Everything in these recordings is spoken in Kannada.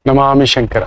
ನಮಾಮಿ ಶಂಕರ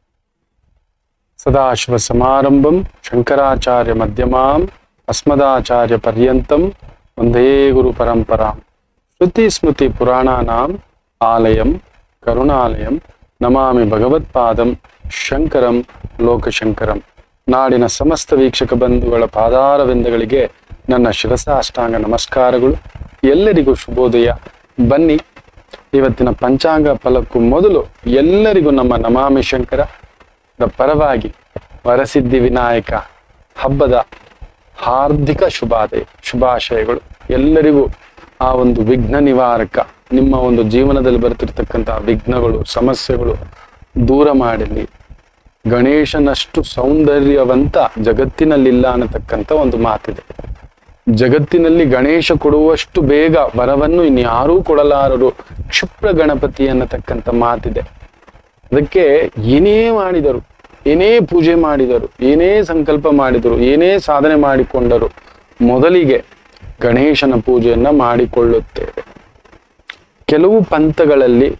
ಸದಾಶಿವಸಮಾರಂಭಂ ಶಂಕರಾಚಾರ್ಯ ಮಧ್ಯಮಾಂ ಅಸ್ಮದಾಚಾರ್ಯ ಪರ್ಯಂತಂ ವಂದೇ ಗುರು ಪರಂಪರಾಂ ಶ್ರುತಿ ಸ್ಮೃತಿ ಪುರಾಣಾನಾಂ ಆಲಯಂ ಕರುಣಾಲಯಂ ನಮಾಮಿ ಭಗವತ್ಪಾದಂ ಶಂಕರಂ ಲೋಕಶಂಕರಂ ನಾಡಿನ ಸಮಸ್ತ ವೀಕ್ಷಕ ಬಂಧುಗಳ ಪಾದಾರವಿಂದಗಳಿಗೆ ನನ್ನ ಶಿರಸಾಷ್ಟಾಂಗ ನಮಸ್ಕಾರಗಳು ಎಲ್ಲರಿಗೂ ಶುಭೋದಯ ಬನ್ನಿ ಇವತ್ತಿನ ಪಂಚಾಂಗ ಫಲಕ್ಕೂ ಮೊದಲು ಎಲ್ಲರಿಗೂ ನಮ್ಮ ನಮಾಮಿ ಶಂಕರ ದ ಪರವಾಗಿ ವರಸಿದ್ಧಿ ವಿನಾಯಕ ಹಬ್ಬದ ಹಾರ್ದಿಕ ಶುಭಾದಯ ಶುಭಾಶಯಗಳು ಎಲ್ಲರಿಗೂ ಆ ಒಂದು ವಿಘ್ನ ನಿವಾರಕ ನಿಮ್ಮ ಒಂದು ಜೀವನದಲ್ಲಿ ಬರ್ತಿರ್ತಕ್ಕಂತಹ ವಿಘ್ನಗಳು ಸಮಸ್ಯೆಗಳು ದೂರ ಮಾಡಲಿ ಗಣೇಶನಷ್ಟು ಸೌಂದರ್ಯವಂತ ಜಗತ್ತಿನಲ್ಲಿಲ್ಲ ಅನ್ನತಕ್ಕಂಥ ಒಂದು ಮಾತಿದೆ ಜಗತ್ತಿನಲ್ಲಿ ಗಣೇಶ ಕೊಡುವಷ್ಟು ಬೇಗ ವರವನ್ನು ಇನ್ಯಾರೂ ಕೊಡಲಾರರು ಕ್ಷಿಪ್ರ ಗಣಪತಿ ಅನ್ನತಕ್ಕಂಥ ಮಾತಿದೆ ಅದಕ್ಕೆ ಏನೇ ಮಾಡಿದರು ಏನೇ ಪೂಜೆ ಮಾಡಿದರು ಏನೇ ಸಂಕಲ್ಪ ಮಾಡಿದರು ಏನೇ ಸಾಧನೆ ಮಾಡಿಕೊಂಡರು ಮೊದಲಿಗೆ ಗಣೇಶನ ಪೂಜೆಯನ್ನ ಮಾಡಿಕೊಳ್ಳುತ್ತೇವೆ ಕೆಲವು ಪಂಥಗಳಲ್ಲಿ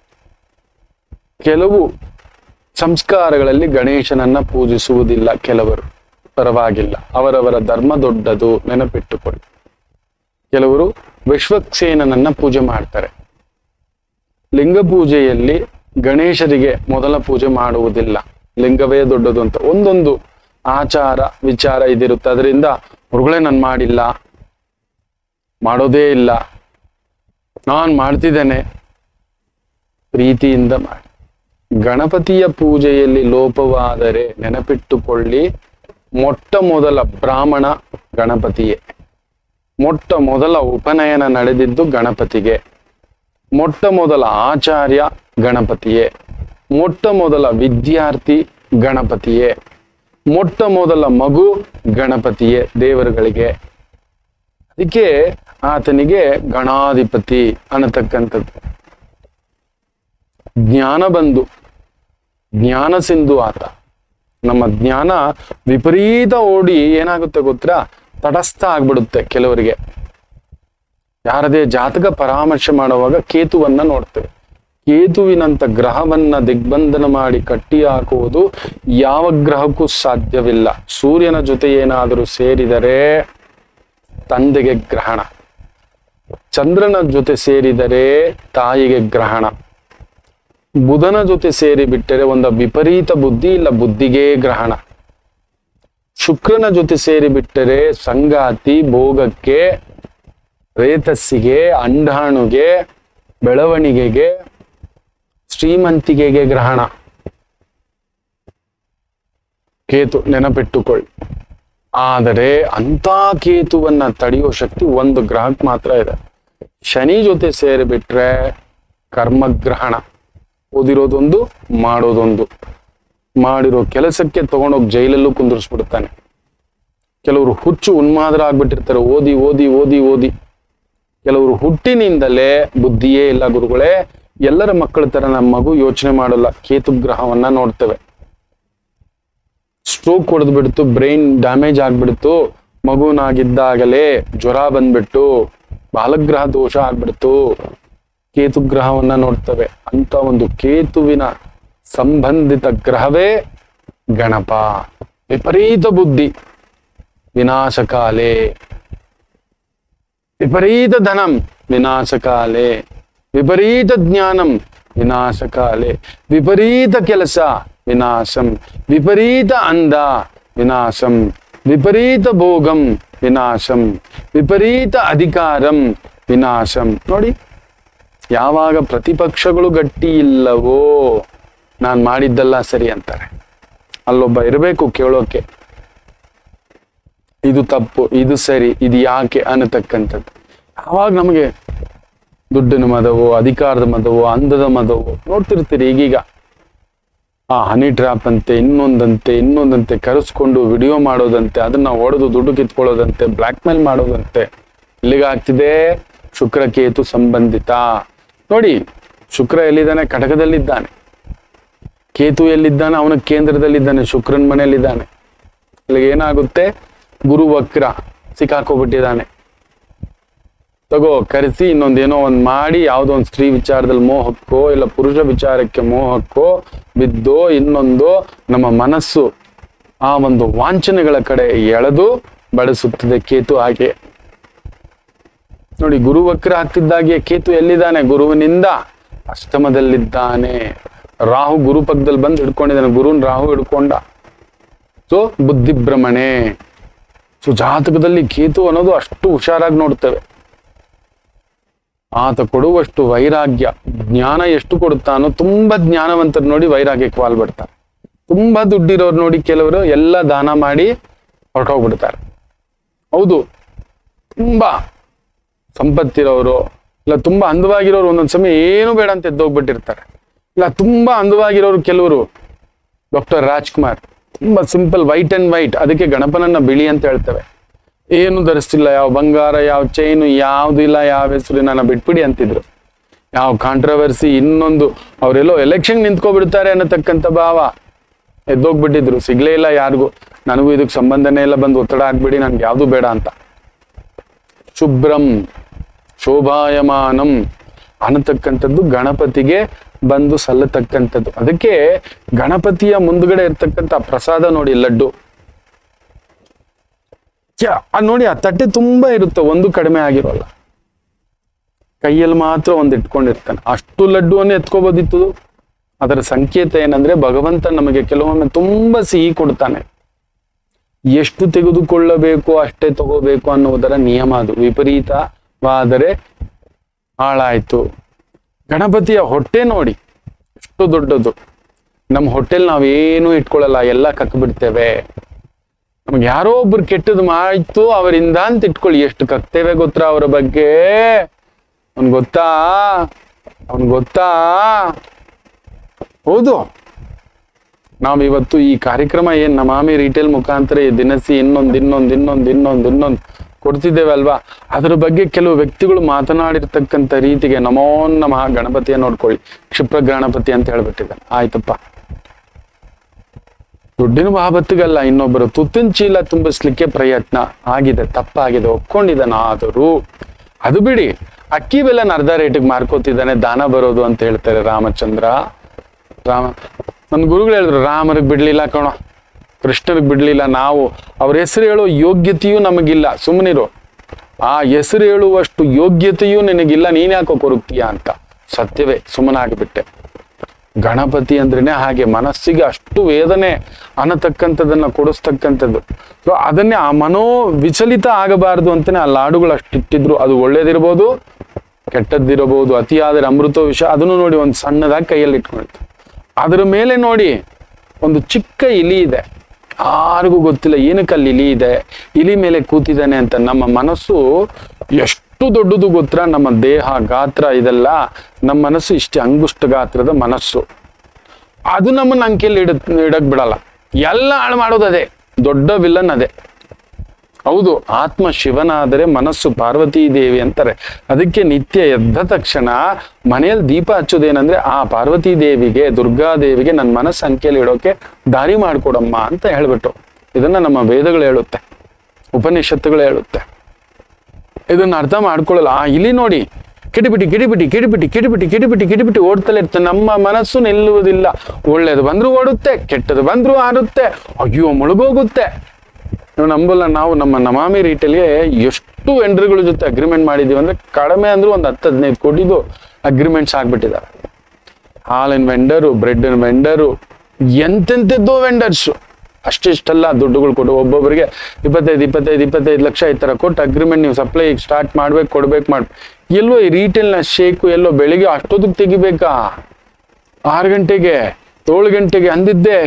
ಕೆಲವು ಸಂಸ್ಕಾರಗಳಲ್ಲಿ ಗಣೇಶನನ್ನ ಪೂಜಿಸುವುದಿಲ್ಲ ಕೆಲವರು ಪರವಾಗಿಲ್ಲ ಅವರವರ ಧರ್ಮ ದೊಡ್ಡದು ನೆನಪಿಟ್ಟುಕೊಳ್ಳಿ ಕೆಲವರು ವಿಶ್ವಕ್ಸೇನನನ್ನ ಪೂಜೆ ಮಾಡ್ತಾರೆ ಲಿಂಗ ಪೂಜೆಯಲ್ಲಿ ಗಣೇಶರಿಗೆ ಮೊದಲ ಪೂಜೆ ಮಾಡುವುದಿಲ್ಲ ಲಿಂಗವೇ ದೊಡ್ಡದು ಅಂತ ಒಂದೊಂದು ಆಚಾರ ವಿಚಾರ ಇದಿರುತ್ತೆ ಅದರಿಂದ ಹೊರಗಡೆ ನಾನು ಮಾಡಿಲ್ಲ ಮಾಡೋದೇ ಇಲ್ಲ ನಾನು ಮಾಡ್ತಿದ್ದೇನೆ ಪ್ರೀತಿಯಿಂದ ಮಾಡಿ ಗಣಪತಿಯ ಪೂಜೆಯಲ್ಲಿ ಲೋಪವಾದರೆ ನೆನಪಿಟ್ಟುಕೊಳ್ಳಿ ಮೊಟ್ಟ ಮೊದಲ ಬ್ರಾಹ್ಮಣ ಗಣಪತಿಯೇ ಮೊಟ್ಟ ಮೊದಲ ಉಪನಯನ ನಡೆದಿದ್ದು ಗಣಪತಿಗೆ ಮೊಟ್ಟ ಮೊದಲ ಆಚಾರ್ಯ ಗಣಪತಿಯೇ ಮೊಟ್ಟ ಮೊದಲ ವಿದ್ಯಾರ್ಥಿ ಗಣಪತಿಯೇ ಮೊಟ್ಟ ಮೊದಲ ಮಗು ಗಣಪತಿಯೇ ದೇವರುಗಳಿಗೆ ಅದಕ್ಕೆ ಆತನಿಗೆ ಗಣಾಧಿಪತಿ ಅನ್ನತಕ್ಕಂಥದ್ದು ಜ್ಞಾನ ಬಂದು ಜ್ಞಾನ ಸಿಂಧು ಆತ ನಮ್ಮ ಜ್ಞಾನ ವಿಪರೀತ ಓಡಿ ಏನಾಗುತ್ತೆ ಗೊತ್ತಾ ತಟಸ್ಥ ಆಗ್ಬಿಡುತ್ತೆ ಕೆಲವರಿಗೆ ಯಾರದೇ ಜಾತಕ ಪರಾಮರ್ಶೆ ಮಾಡುವಾಗ ಕೇತುವನ್ನ ನೋಡ್ತೇವೆ ಕೇತುವಿನಂತ ಗ್ರಹವನ್ನ ದಿಗ್ಬಂಧನ ಮಾಡಿ ಕಟ್ಟಿ ಹಾಕುವುದು ಯಾವ ಗ್ರಹಕ್ಕೂ ಸಾಧ್ಯವಿಲ್ಲ ಸೂರ್ಯನ ಜೊತೆ ಏನಾದರೂ ಸೇರಿದರೆ ತಂದೆಗೆ ಗ್ರಹಣ ಚಂದ್ರನ ಜೊತೆ ಸೇರಿದರೆ ತಾಯಿಗೆ ಗ್ರಹಣ ಬುಧನ ಜೊತೆ ಸೇರಿ ಬಿಟ್ಟರೆ ಒಂದು ವಿಪರೀತ ಬುದ್ಧಿ ಇಲ್ಲ ಬುದ್ಧಿಗೆ ಗ್ರಹಣ ಶುಕ್ರನ ಜೊತೆ ಸೇರಿ ಬಿಟ್ಟರೆ ಸಂಗಾತಿ ಭೋಗಕ್ಕೆ ರೇತಸ್ಸಿಗೆ ಅಂಡಾಣುಗೆ ಬೆಳವಣಿಗೆಗೆ ಶ್ರೀಮಂತಿಗೆಗೆ ಗ್ರಹಣ ಕೇತು ನೆನಪಿಟ್ಟುಕೊಳ್ಳಿ ಆದರೆ ಅಂತ ಕೇತುವನ್ನ ತಡೆಯೋ ಶಕ್ತಿ ಒಂದು ಗ್ರಹಕ್ಕೆ ಮಾತ್ರ ಇದೆ ಶನಿ ಜೊತೆ ಸೇರಿಬಿಟ್ರೆ ಕರ್ಮಗ್ರಹಣ ಓದಿರೋದೊಂದು ಮಾಡೋದೊಂದು ಮಾಡಿರೋ ಕೆಲಸಕ್ಕೆ ತಗೊಂಡೋಗಿ ಜೈಲಲ್ಲೂ ಕುಂದಿರಿಸ್ಬಿಡ್ತಾನೆ ಕೆಲವರು ಹುಚ್ಚು ಉನ್ಮಾದರ ಆಗ್ಬಿಟ್ಟಿರ್ತಾರೆ ಓದಿ ಓದಿ ಓದಿ ಓದಿ ಕೆಲವರು ಹುಟ್ಟಿನಿಂದಲೇ ಬುದ್ಧಿಯೇ ಇಲ್ಲ ಗುರುಗಳೇ ಎಲ್ಲರ ಮಕ್ಕಳ ತರ ನಮ್ಮ ಮಗು ಯೋಚನೆ ಮಾಡಲ್ಲ ಕೇತು ಗ್ರಹವನ್ನ ನೋಡ್ತೇವೆ ಸ್ಟ್ರೋಕ್ ಹೊಡೆದು ಬಿಡ್ತು ಬ್ರೈನ್ ಡ್ಯಾಮೇಜ್ ಆಗ್ಬಿಡ್ತು ಮಗುನಾಗಿದ್ದಾಗಲೇ ಜ್ವರ ಬಂದ್ಬಿಟ್ಟು ಬಾಲಗ್ರಹ ದೋಷ ಆಗ್ಬಿಡ್ತು ಕೇತು ಗ್ರಹವನ್ನ ನೋಡ್ತೇವೆ ಅಂತ ಒಂದು ಕೇತುವಿನ ಸಂಬಂಧಿತ ಗ್ರಹವೇ ಗಣಪ ವಿಪರೀತ ಬುದ್ಧಿ ವಿನಾಶಕಾಲೇ ವಿಪರೀತ ಧನಂ ವಿನಾಶಕಾಲೇ ವಿಪರೀತ ಜ್ಞಾನಂ ವಿನಾಶಕಾಲೇ ವಿಪರೀತ ಕೆಲಸ ವಿನಾಶಂ ವಿಪರೀತ ಅಂದ ವಿನಾಶಂ ವಿಪರೀತ ಭೋಗಂ ವಿನಾಶಂ ವಿಪರೀತ ಅಧಿಕಾರಂ ವಿನಾಶಂ ನೋಡಿ ಯಾವಾಗ ಪ್ರತಿಪಕ್ಷಗಳು ಗಟ್ಟಿ ಇಲ್ಲವೋ ನಾನು ಮಾಡಿದ್ದಲ್ಲ ಸರಿ ಅಂತಾರೆ ಅಲ್ಲೊಬ್ಬ ಇರಬೇಕು ಕೇಳೋಕೆ ಇದು ತಪ್ಪು ಇದು ಸರಿ ಇದು ಯಾಕೆ ಅನ್ನತಕ್ಕಂಥದ್ದು ಯಾವಾಗ ನಮಗೆ ದುಡ್ಡಿನ ಮದವು ಅಧಿಕಾರದ ಮದವು ಅಂದದ ಮದವು ನೋಡ್ತಿರ್ತೀರಿ ಈಗೀಗ ಆ ಹನಿ ಟ್ರ್ಯಾಪ್ ಅಂತೆ ಇನ್ನೊಂದಂತೆ ಇನ್ನೊಂದಂತೆ ಕರೆಸ್ಕೊಂಡು ವಿಡಿಯೋ ಮಾಡೋದಂತೆ ಅದನ್ನ ಹೊಡೆದು ದುಡ್ಡು ಕಿತ್ಕೊಳ್ಳೋದಂತೆ ಬ್ಲ್ಯಾಕ್ ಮೇಲ್ ಮಾಡೋದಂತೆ ಇಲ್ಲಿಗಾಗ್ತಿದೆ ಶುಕ್ರಕೇತು ಸಂಬಂಧಿತ ನೋಡಿ ಶುಕ್ರ ಎಲ್ಲಿದ್ದಾನೆ ಕಟಕದಲ್ಲಿದ್ದಾನೆ ಕೇತು ಎಲ್ಲಿದ್ದಾನೆ ಅವನ ಕೇಂದ್ರದಲ್ಲಿದ್ದಾನೆ ಶುಕ್ರನ್ ಮನೆಯಲ್ಲಿದ್ದಾನೆ ಇಲ್ಲಿಗೆ ಏನಾಗುತ್ತೆ ಗುರು ವಕ್ರ ಸಿಕ್ಕಾಕೋಬಿಟ್ಟಿದ್ದಾನೆ ತಗೋ ಕರೆಸಿ ಇನ್ನೊಂದೇನೋ ಒಂದ್ ಮಾಡಿ ಯಾವುದೋ ಒಂದು ಸ್ತ್ರೀ ವಿಚಾರದಲ್ಲಿ ಮೋಹಕ್ಕೋ ಇಲ್ಲ ಪುರುಷ ವಿಚಾರಕ್ಕೆ ಮೋಹಕ್ಕೋ ಬಿದ್ದೋ ಇನ್ನೊಂದು ನಮ್ಮ ಮನಸ್ಸು ಆ ಒಂದು ವಾಂಛನೆಗಳ ಕಡೆ ಎಳೆದು ಬಳಸುತ್ತದೆ ಕೇತು ಹಾಗೆ ನೋಡಿ ಗುರು ವಕ್ರ ಆಗ್ತಿದ್ದಾಗೆ ಕೇತು ಎಲ್ಲಿದ್ದಾನೆ ಗುರುವಿನಿಂದ ಅಷ್ಟಮದಲ್ಲಿದ್ದಾನೆ ರಾಹು ಗುರು ಪಕ್ಕದಲ್ಲಿ ಬಂದು ಹಿಡ್ಕೊಂಡಿದ್ದಾನೆ ಗುರುನ್ ರಾಹು ಹಿಡ್ಕೊಂಡ ಸೊ ಬುದ್ಧಿಭ್ರಮಣೆ ಸೊ ಜಾತಕದಲ್ಲಿ ಕೇತು ಅನ್ನೋದು ಅಷ್ಟು ಹುಷಾರಾಗಿ ನೋಡ್ತೇವೆ ಆತ ಕೊಡುವಷ್ಟು ವೈರಾಗ್ಯ ಜ್ಞಾನ ಎಷ್ಟು ಕೊಡುತ್ತಾನೋ ತುಂಬಾ ಜ್ಞಾನವಂತರು ನೋಡಿ ವೈರಾಗ್ಯಕ್ಕೆ ವಾಲ್ಬಿಡ್ತಾರೆ ತುಂಬಾ ದುಡ್ಡಿರೋರು ನೋಡಿ ಕೆಲವರು ಎಲ್ಲ ದಾನ ಮಾಡಿ ಹೊರಟೋಗ್ಬಿಡ್ತಾರೆ ಹೌದು ತುಂಬಾ ಸಂಪತ್ತಿರೋರು ಇಲ್ಲ ತುಂಬಾ ಅಂದವಾಗಿರೋರು ಒಂದೊಂದ್ ಸಮಯ ಏನು ಬೇಡ ಅಂತ ಎದ್ದೋಗ್ಬಿಟ್ಟಿರ್ತಾರೆ ಇಲ್ಲ ತುಂಬಾ ಅಂದವಾಗಿರೋರು ಕೆಲವರು ಡಾಕ್ಟರ್ ರಾಜ್ಕುಮಾರ್ ತುಂಬಾ ಸಿಂಪಲ್ ವೈಟ್ ಅಂಡ್ ವೈಟ್ ಅದಕ್ಕೆ ಗಣಪನನ್ನ ಬಿಳಿ ಅಂತ ಹೇಳ್ತೇವೆ ಏನು ಧರಿಸ್ತಿಲ್ಲ ಯಾವ ಬಂಗಾರ ಯಾವ ಚೈನು ಯಾವ್ದಿಲ್ಲ ಯಾವ ಹೆಸರು ನನ್ನ ಬಿಟ್ಬಿಡಿ ಅಂತಿದ್ರು ಯಾವ ಕಾಂಟ್ರವರ್ಸಿ ಇನ್ನೊಂದು ಅವರೆಲ್ಲೋ ಎಲೆಕ್ಷನ್ ನಿಂತ್ಕೊಬಿಡ್ತಾರೆ ಅನ್ನತಕ್ಕಂಥ ಭಾವ ಎದ್ದೋಗ್ಬಿಟ್ಟಿದ್ರು ಸಿಗ್ಲೇ ಇಲ್ಲ ಯಾರಿಗೂ ನನಗೂ ಇದಕ್ಕೆ ಸಂಬಂಧನೇ ಇಲ್ಲ ಬಂದು ಒತ್ತಡ ಆಗ್ಬಿಡಿ ನನ್ಗೆ ಯಾವುದು ಬೇಡ ಅಂತ ಶುಭ್ರಂ ಶೋಭಾಯಮಾನಂ ಅನ್ನತಕ್ಕಂಥದ್ದು ಗಣಪತಿಗೆ ಬಂದು ಸಲ್ಲತಕ್ಕಂಥದ್ದು ಅದಕ್ಕೆ ಗಣಪತಿಯ ಮುಂದ್ಗಡೆ ಇರ್ತಕ್ಕಂಥ ಪ್ರಸಾದ ನೋಡಿ ಲಡ್ಡು ಛೆ, ಅದ್ ನೋಡಿ ಆ ತಟ್ಟೆ ತುಂಬಾ ಇರುತ್ತೆ ಒಂದು ಕಡಿಮೆ ಆಗಿರೋಲ್ಲ ಕೈಯಲ್ಲಿ ಮಾತ್ರ ಒಂದು ಇಟ್ಕೊಂಡಿರ್ತಾನೆ ಅಷ್ಟು ಲಡ್ಡುವನ್ನು ಎತ್ಕೋಬೋದಿತ್ತು ಅದರ ಸಂಕೇತ ಏನಂದ್ರೆ ಭಗವಂತ ನಮಗೆ ಕೆಲವೊಮ್ಮೆ ತುಂಬಾ ಸಿಹಿ ಕೊಡ್ತಾನೆ ಎಷ್ಟು ತೆಗೆದುಕೊಳ್ಳಬೇಕು ಅಷ್ಟೇ ತಗೋಬೇಕು ಅನ್ನುವುದರ ನಿಯಮ ಅದು ವಿಪರೀತವಾದರೆ ಹಾಳಾಯ್ತು ಗಣಪತಿಯ ಹೊಟ್ಟೆ ನೋಡಿ ಎಷ್ಟು ದೊಡ್ಡದು ನಮ್ಮ ಹೊಟ್ಟೆಲ್ ನಾವೇನು ಇಟ್ಕೊಳ್ಳಲ್ಲ ಎಲ್ಲ ಕಕ್ಬಿಡ್ತೇವೆ ನಮ್ಗೆ ಯಾರೋ ಒಬ್ರು ಕೆಟ್ಟದ್ದು ಮಾಡ್ತು ಅವರಿಂದ ಅಂತ ಇಟ್ಕೊಳ್ಳಿ ಎಷ್ಟು ಕಕ್ತೇವೆ ಗೊತ್ತಾ ಅವರ ಬಗ್ಗೆ ಅವ್ನ್ ಗೊತ್ತಾ ಅವ್ನ್ ಗೊತ್ತಾ ಹೌದು ನಾವಿವತ್ತು ಈ ಕಾರ್ಯಕ್ರಮ ಏನ್ ನಮಾಮಿ ರಿಟೇಲ್ ಮುಖಾಂತರ ಈ ದಿನಸಿ ಇನ್ನೊಂದ್ ಇನ್ನೊಂದ್ ಇನ್ನೊಂದ್ ಇನ್ನೊಂದ್ ಇನ್ನೊಂದ್ ಕೊಡ್ತಿದ್ದೇವೆ ಅಲ್ವಾ ಅದ್ರ ಬಗ್ಗೆ ಕೆಲವು ವ್ಯಕ್ತಿಗಳು ಮಾತನಾಡಿರ್ತಕ್ಕಂಥ ರೀತಿಗೆ ನಮೋ ನಮಃ ಗಣಪತಿಯ ನೋಡ್ಕೊಳ್ಳಿ ಕ್ಷಿಪ್ರ ಗಣಪತಿ ಅಂತ ಹೇಳ್ಬಿಟ್ಟಿದ್ದಾನೆ ಆಯ್ತಪ್ಪ ದುಡ್ಡಿನ ಬಾಬತ್ತಿಗಲ್ಲ ಇನ್ನೊಬ್ಬರು ತುತ್ತಿನ ಚೀಲ ತುಂಬಿಸ್ಲಿಕ್ಕೆ ಪ್ರಯತ್ನ ಆಗಿದೆ ತಪ್ಪಾಗಿದೆ ಒಪ್ಕೊಂಡಿದ್ದಾನಾದರೂ ಅದು ಬಿಡಿ ಅಕ್ಕಿ ಬೆಲ್ಲನ ಅರ್ಧ ರೇಟಿಗೆ ಮಾರ್ಕೋತಿದ್ದಾನೆ ದಾನ ಬರೋದು ಅಂತ ಹೇಳ್ತಾರೆ ರಾಮಚಂದ್ರ ರಾಮ ನನ್ನ ಗುರುಗಳು ಹೇಳಿದ್ರು ರಾಮರಿಗೆ ಬಿಡ್ಲಿಲ್ಲ ಕಣೋ ಕೃಷ್ಣರಿಗೆ ಬಿಡ್ಲಿಲ್ಲ ನಾವು ಅವ್ರ ಹೆಸರು ಹೇಳೋ ಯೋಗ್ಯತೆಯೂ ನಮಗಿಲ್ಲ ಸುಮ್ಮನಿರು ಆ ಹೆಸರು ಹೇಳುವಷ್ಟು ಯೋಗ್ಯತೆಯೂ ನಿನಗಿಲ್ಲ ನೀನ್ ಯಾಕೋ ಕೊರುಕ್ತೀಯ ಅಂತ ಸತ್ಯವೇ ಸುಮ್ಮನಾಗ್ಬಿಟ್ಟೆ ಗಣಪತಿ ಅಂದ್ರೇನೆ ಹಾಗೆ ಮನಸ್ಸಿಗೆ ಅಷ್ಟು ವೇದನೆ ಅನ್ನತಕ್ಕಂಥದ್ದನ್ನ ಕೊಡಿಸ್ತಕ್ಕಂಥದ್ದು ಸೊ ಅದನ್ನೇ ಆ ಮನೋ ವಿಚಲಿತ ಆಗಬಾರದು ಅಂತಾನೆ ಆ ಲಾಡುಗಳು ಅಷ್ಟಿಟ್ಟಿದ್ರು ಅದು ಒಳ್ಳೇದಿರ್ಬೋದು ಕೆಟ್ಟದ್ದಿರಬಹುದು ಅತಿಯಾದರೆ ಅಮೃತ ವಿಷ ಅದನ್ನು ನೋಡಿ ಒಂದು ಸಣ್ಣದಾಗಿ ಕೈಯಲ್ಲಿ ಇಟ್ಕೊಂಡಿತ್ತು ಅದ್ರ ಮೇಲೆ ನೋಡಿ ಒಂದು ಚಿಕ್ಕ ಇಲಿ ಇದೆ ಯಾರಿಗೂ ಗೊತ್ತಿಲ್ಲ ಏನಕ್ಕೆ ಅಲ್ಲಿ ಇಲಿ ಇದೆ ಇಲಿ ಮೇಲೆ ಕೂತಿದ್ದಾನೆ ಅಂತ ನಮ್ಮ ಮನಸ್ಸು ಎಷ್ಟು ದೊಡ್ಡದು ಗೊತ್ತಾ ನಮ್ಮ ದೇಹ ಗಾತ್ರ ಇದೆಲ್ಲ ನಮ್ಮ ಮನಸ್ಸು ಇಷ್ಟೇ ಅಂಗುಷ್ಟ ಗಾತ್ರದ ಮನಸ್ಸು ಅದು ನಮ್ಮನ್ನ ಅಂಕೆಯಲ್ಲಿ ಇಡ ಇಡಕ್ ಬಿಡಲ್ಲ ಎಲ್ಲ ಹಾಳು ಮಾಡೋದು ಅದೇ ದೊಡ್ಡ ವಿಲನ್ ಅದೇ ಹೌದು ಆತ್ಮ ಶಿವನಾದರೆ ಮನಸ್ಸು ಪಾರ್ವತೀ ದೇವಿ ಅಂತಾರೆ ಅದಕ್ಕೆ ನಿತ್ಯ ಎದ್ದ ತಕ್ಷಣ ಮನೆಯಲ್ಲಿ ದೀಪ ಹಚ್ಚೋದೇನಂದ್ರೆ ಆ ಪಾರ್ವತೀ ದೇವಿಗೆ ದುರ್ಗಾ ದೇವಿಗೆ ನನ್ನ ಮನಸ್ಸು ಅಂಕೆಯಲ್ಲಿ ಇಡೋಕೆ ದಾರಿ ಮಾಡ್ಕೊಡಮ್ಮ ಅಂತ ಹೇಳ್ಬಿಟ್ಟು ಇದನ್ನ ನಮ್ಮ ವೇದಗಳು ಹೇಳುತ್ತೆ ಉಪನಿಷತ್ತುಗಳು ಹೇಳುತ್ತೆ ಇದನ್ನ ಅರ್ಥ ಮಾಡ್ಕೊಳ್ಳಲ್ಲ ಆ ಇಲ್ಲಿ ನೋಡಿ ಕಿಡಿಬಿಟಿ ಕಿಡಿಬಿಟಿ ಕಿಡಿಬಿಟಿ ಕಿಡಿಬಿಟಿ ಕಿಡಿಬಿಟಿ ಕಿಡಿಬಿಟಿ ಓಡ್ತಲೇ ಇರುತ್ತೆ ನಮ್ಮ ಮನಸ್ಸು ನಿಲ್ಲುವುದಿಲ್ಲ ಒಳ್ಳೇದು ಬಂದ್ರೂ ಓಡುತ್ತೆ ಕೆಟ್ಟದು ಬಂದ್ರೂ ಆರುತ್ತೆ ಅಯ್ಯೋ ಮುಳುಗೋಗುತ್ತೆ ನೀವು ನಂಬಲ್ಲ ನಾವು ನಮ್ಮ ನಮಾಮಿ ರೀಟೇಲ್ಗೆ ಎಷ್ಟು ವೆಂಡರ್ಗಳ ಜೊತೆ ಅಗ್ರಿಮೆಂಟ್ ಮಾಡಿದೀವಿ ಅಂದ್ರೆ ಕಡಿಮೆ ಅಂದ್ರೂ ಒಂದು ಹತ್ತು ಹದಿನೈದು ಕೋಟಿದು ಅಗ್ರಿಮೆಂಟ್ಸ್ ಆಗ್ಬಿಟ್ಟಿದ್ದಾರೆ ಹಾಲಿನ ವೆಂಡರು ಬ್ರೆಡ್ಡಿನ ವೆಂಡರು ಎಂತೆಂಥದ್ದೋ ವೆಂಡರ್ಸು ಅಷ್ಟಿಷ್ಟಲ್ಲ ದುಡ್ಡುಗಳು ಕೊಡು ಒಬ್ಬೊಬ್ಬರಿಗೆ ಇಪ್ಪತ್ತೈದು ಇಪ್ಪತ್ತೈದು ಇಪ್ಪತ್ತೈದು ಲಕ್ಷ ಈ ಥರ ಕೊಟ್ಟು ಅಗ್ರಿಮೆಂಟ್ ನೀವು ಸಪ್ಲೈ ಸ್ಟಾರ್ಟ್ ಮಾಡ್ಬೇಕು ಕೊಡ್ಬೇಕು ಮಾಡಿ ಎಲ್ಲೋ ಈ ರೀಟೇಲ್ನ ಶೇಕು ಎಲ್ಲೋ ಬೆಳಿಗ್ಗೆ ಅಷ್ಟೊತ್ತಿಗೆ ತೆಗಿಬೇಕಾ ಆರು ಗಂಟೆಗೆ ಏಳು ಗಂಟೆಗೆ ಅಂದಿದ್ದೆ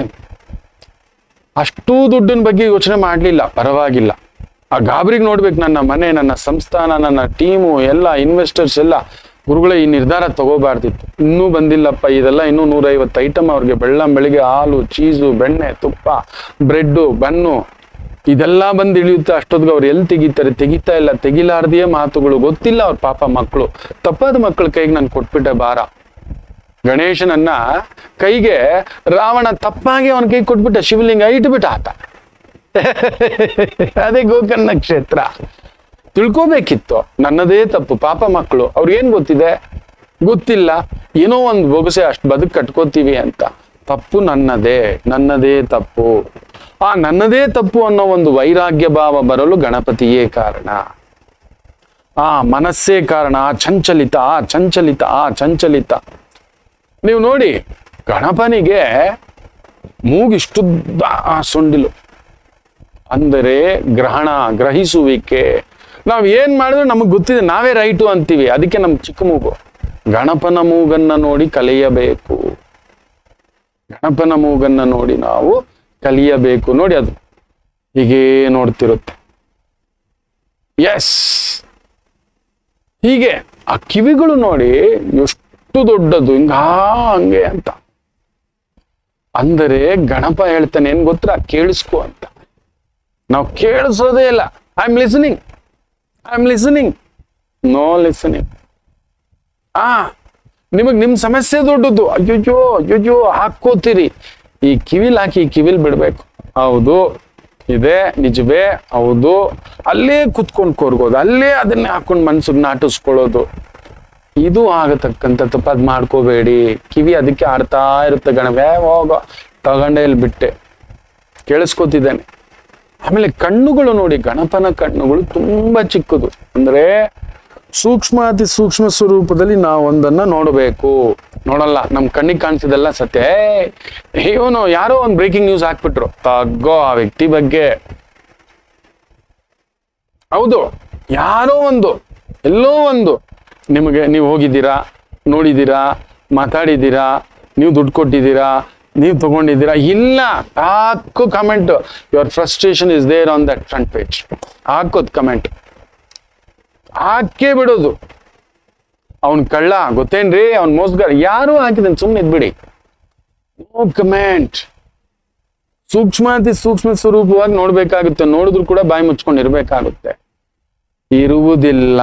ಅಷ್ಟೂ ದುಡ್ಡಿನ ಬಗ್ಗೆ ಯೋಚನೆ ಮಾಡಲಿಲ್ಲ ಪರವಾಗಿಲ್ಲ ಆ ಗಾಬರಿಗೆ ನೋಡ್ಬೇಕು ನನ್ನ ಮನೆ ನನ್ನ ಸಂಸ್ಥಾನ ನನ್ನ ಟೀಮು ಎಲ್ಲ ಇನ್ವೆಸ್ಟರ್ಸ್ ಎಲ್ಲ ಗುರುಗಳೇ ಈ ನಿರ್ಧಾರ ತಗೋಬಾರ್ದಿತ್ತು ಇನ್ನೂ ಬಂದಿಲ್ಲಪ್ಪ ಇದೆಲ್ಲ ಇನ್ನೂ ನೂರೈವತ್ತು ಐಟಮ್ ಅವ್ರಿಗೆ ಬೆಳ್ಳಂ ಬೆಳಿಗ್ಗೆ ಹಾಲು ಚೀಸು ಬೆಣ್ಣೆ ತುಪ್ಪ ಬ್ರೆಡ್ಡು ಬನ್ನು ಇದೆಲ್ಲ ಬಂದು ಇಳಿಯುತ್ತೆ ಅಷ್ಟೊತ್ತಿಗೆ ಅವ್ರು ಎಲ್ಲಿ ತೆಗಿತಾರೆ ತೆಗಿತಾ ಇಲ್ಲ ತೆಗಿಲಾರ್ದೆಯೇ ಮಾತುಗಳು ಗೊತ್ತಿಲ್ಲ ಅವ್ರ ಪಾಪ ಮಕ್ಕಳು ತಪ್ಪಾದ ಮಕ್ಕಳ ಕೈಗೆ ನಾನು ಕೊಟ್ಬಿಟ್ಟೆ ಭಾರ ಗಣೇಶನನ್ನ ಕೈಗೆ ರಾವಣ ತಪ್ಪಾಗಿ ಅವನ ಕೈ ಕೊಟ್ಬಿಟ್ಟ ಶಿವಲಿಂಗ ಇಟ್ಬಿಟ್ಟ ಆತ ಅದೇ ಗೋಕರ್ಣ ಕ್ಷೇತ್ರ ತಿಳ್ಕೋಬೇಕಿತ್ತು ನನ್ನದೇ ತಪ್ಪು ಪಾಪ ಮಕ್ಕಳು ಅವ್ರಿಗೇನ್ ಗೊತ್ತಿದೆ ಗೊತ್ತಿಲ್ಲ ಏನೋ ಒಂದು ಬೊಗಸೆ ಅಷ್ಟು ಬದುಕು ಕಟ್ಕೋತೀವಿ ಅಂತ ತಪ್ಪು ನನ್ನದೇ ನನ್ನದೇ ತಪ್ಪು ಆ ನನ್ನದೇ ತಪ್ಪು ಅನ್ನೋ ಒಂದು ವೈರಾಗ್ಯ ಭಾವ ಬರಲು ಗಣಪತಿಯೇ ಕಾರಣ ಆ ಮನಸ್ಸೇ ಕಾರಣ ಆ ಚಂಚಲಿತ ಆ ಚಂಚಲಿತ ಆ ಚಂಚಲಿತ ನೀವು ನೋಡಿ ಗಣಪನಿಗೆ ಮೂಗಿಷ್ಟುದ್ದ ಆ ಸೊಂಡಿಲು ಅಂದರೆ ಗ್ರಹಣ ಗ್ರಹಿಸುವಿಕೆ ನಾವು ಏನ್ ಮಾಡಿದ್ರು ನಮಗೆ ಗೊತ್ತಿದೆ ನಾವೇ ರೈಟು ಅಂತೀವಿ ಅದಕ್ಕೆ ನಮ್ ಚಿಕ್ಕ ಮೂಗು ಗಣಪನ ಮೂಗನ್ನ ನೋಡಿ ಕಲಿಯಬೇಕು ಗಣಪನ ಮೂಗನ್ನ ನೋಡಿ ನಾವು ಕಲಿಯಬೇಕು ನೋಡಿ ಅದು ಹೀಗೇ ನೋಡ್ತಿರುತ್ತೆ ಎಸ್ ಹೀಗೆ ಆ ಕಿವಿಗಳು ನೋಡಿ ಎಷ್ಟು ದೊಡ್ಡದು ಹಿಂಗ ಹಂಗೆ ಅಂತ ಅಂದರೆ ಗಣಪ ಹೇಳ್ತಾನೆ ಏನ್ ಗೊತ್ತಾ ಕೇಳಿಸ್ಕೊ ಅಂತ ನಾವು ಕೇಳಿಸೋದೇ ಇಲ್ಲ I am listening I am listening no listening ಆ ನಿಮಗ್ ನಿಮ್ ಸಮಸ್ಯೆ ದೊಡ್ಡದು ಅಯ್ಯಯ್ಯೋ ಅಯ್ಯಯ್ಯೋ ಹಾಕೋತೀರಿ ಈ ಕಿವಿಲ್ ಹಾಕಿ ಈ ಕಿವಿಲ್ ಬಿಡ್ಬೇಕು ಹೌದು ಇದೆ ನಿಜವೇ ಹೌದು ಅಲ್ಲೇ ಕುತ್ಕೊಂಡು ಕೋರ್ಗೋದು ಅಲ್ಲೇ ಅದನ್ನೇ ಹಾಕೊಂಡು ಮನ್ಸಿಗೆ ನಾಟಿಸ್ಕೊಳ್ಳೋದು ಇದು ಆಗತಕ್ಕಂಥ ತಪ್ಪು ಅದ್ ಮಾಡ್ಕೋಬೇಡಿ ಕಿವಿ ಅದಕ್ಕೆ ಆಡ್ತಾ ಇರುತ್ತೆ ಗಣವೇ ಹೋಗೋ ತಗೊಂಡೇ ಇಲ್ಲಿ ಬಿಟ್ಟೆ ಕೇಳಿಸ್ಕೊತಿದ್ದೇನೆ ಆಮೇಲೆ ಕಣ್ಣುಗಳು ನೋಡಿ ಗಣಪನ ಕಣ್ಣುಗಳು ತುಂಬಾ ಚಿಕ್ಕದು ಅಂದ್ರೆ ಸೂಕ್ಷ್ಮ ಅತಿ ಸೂಕ್ಷ್ಮ ಸ್ವರೂಪದಲ್ಲಿ ನಾವು ಒಂದನ್ನ ನೋಡಬೇಕು ನೋಡಲ್ಲ ನಮ್ ಕಣ್ಣಿಗೆ ಕಾಣಿಸಿದೆಲ್ಲ ಸತ್ಯ ಇವನು ಯಾರೋ ಒಂದು ಬ್ರೇಕಿಂಗ್ ನ್ಯೂಸ್ ಹಾಕ್ಬಿಟ್ರು ತಗ್ಗೋ ಆ ವ್ಯಕ್ತಿ ಬಗ್ಗೆ ಹೌದು ಯಾರೋ ಒಂದು ಎಲ್ಲೋ ಒಂದು ನಿಮಗೆ ನೀವು ಹೋಗಿದ್ದೀರಾ ನೋಡಿದ್ದೀರಾ ಮಾತಾಡಿದ್ದೀರಾ ನೀವು ದುಡ್ಡು ಕೊಟ್ಟಿದ್ದೀರಾ ನೀವು ತಗೊಂಡಿದ್ದೀರಾ ಇಲ್ಲ ಹಾಕು comment your frustration is there on that front page ಹಾಕೋದ್ ಕಮೆಂಟ್ ಹಾಕೇ ಬಿಡೋದು ಅವನ್ ಕಳ್ಳ ಗೊತ್ತೇನ್ರಿ ಅವ್ನ್ ಮೋಸ್ಗಾರ ಯಾರು ಹಾಕಿದನ್ ಸುಮ್ಮನೆ ಇದ್ಬಿಡಿ ನೋ ಕಮೆಂಟ್ ಸೂಕ್ಷ್ಮ ಅತಿ ಸೂಕ್ಷ್ಮ ಸ್ವರೂಪವಾಗಿ ನೋಡ್ಬೇಕಾಗುತ್ತೆ ನೋಡಿದ್ರು ಕೂಡ ಬಾಯಿ ಮುಚ್ಕೊಂಡು ಇರ್ಬೇಕಾಗುತ್ತೆ ಇರುವುದಿಲ್ಲ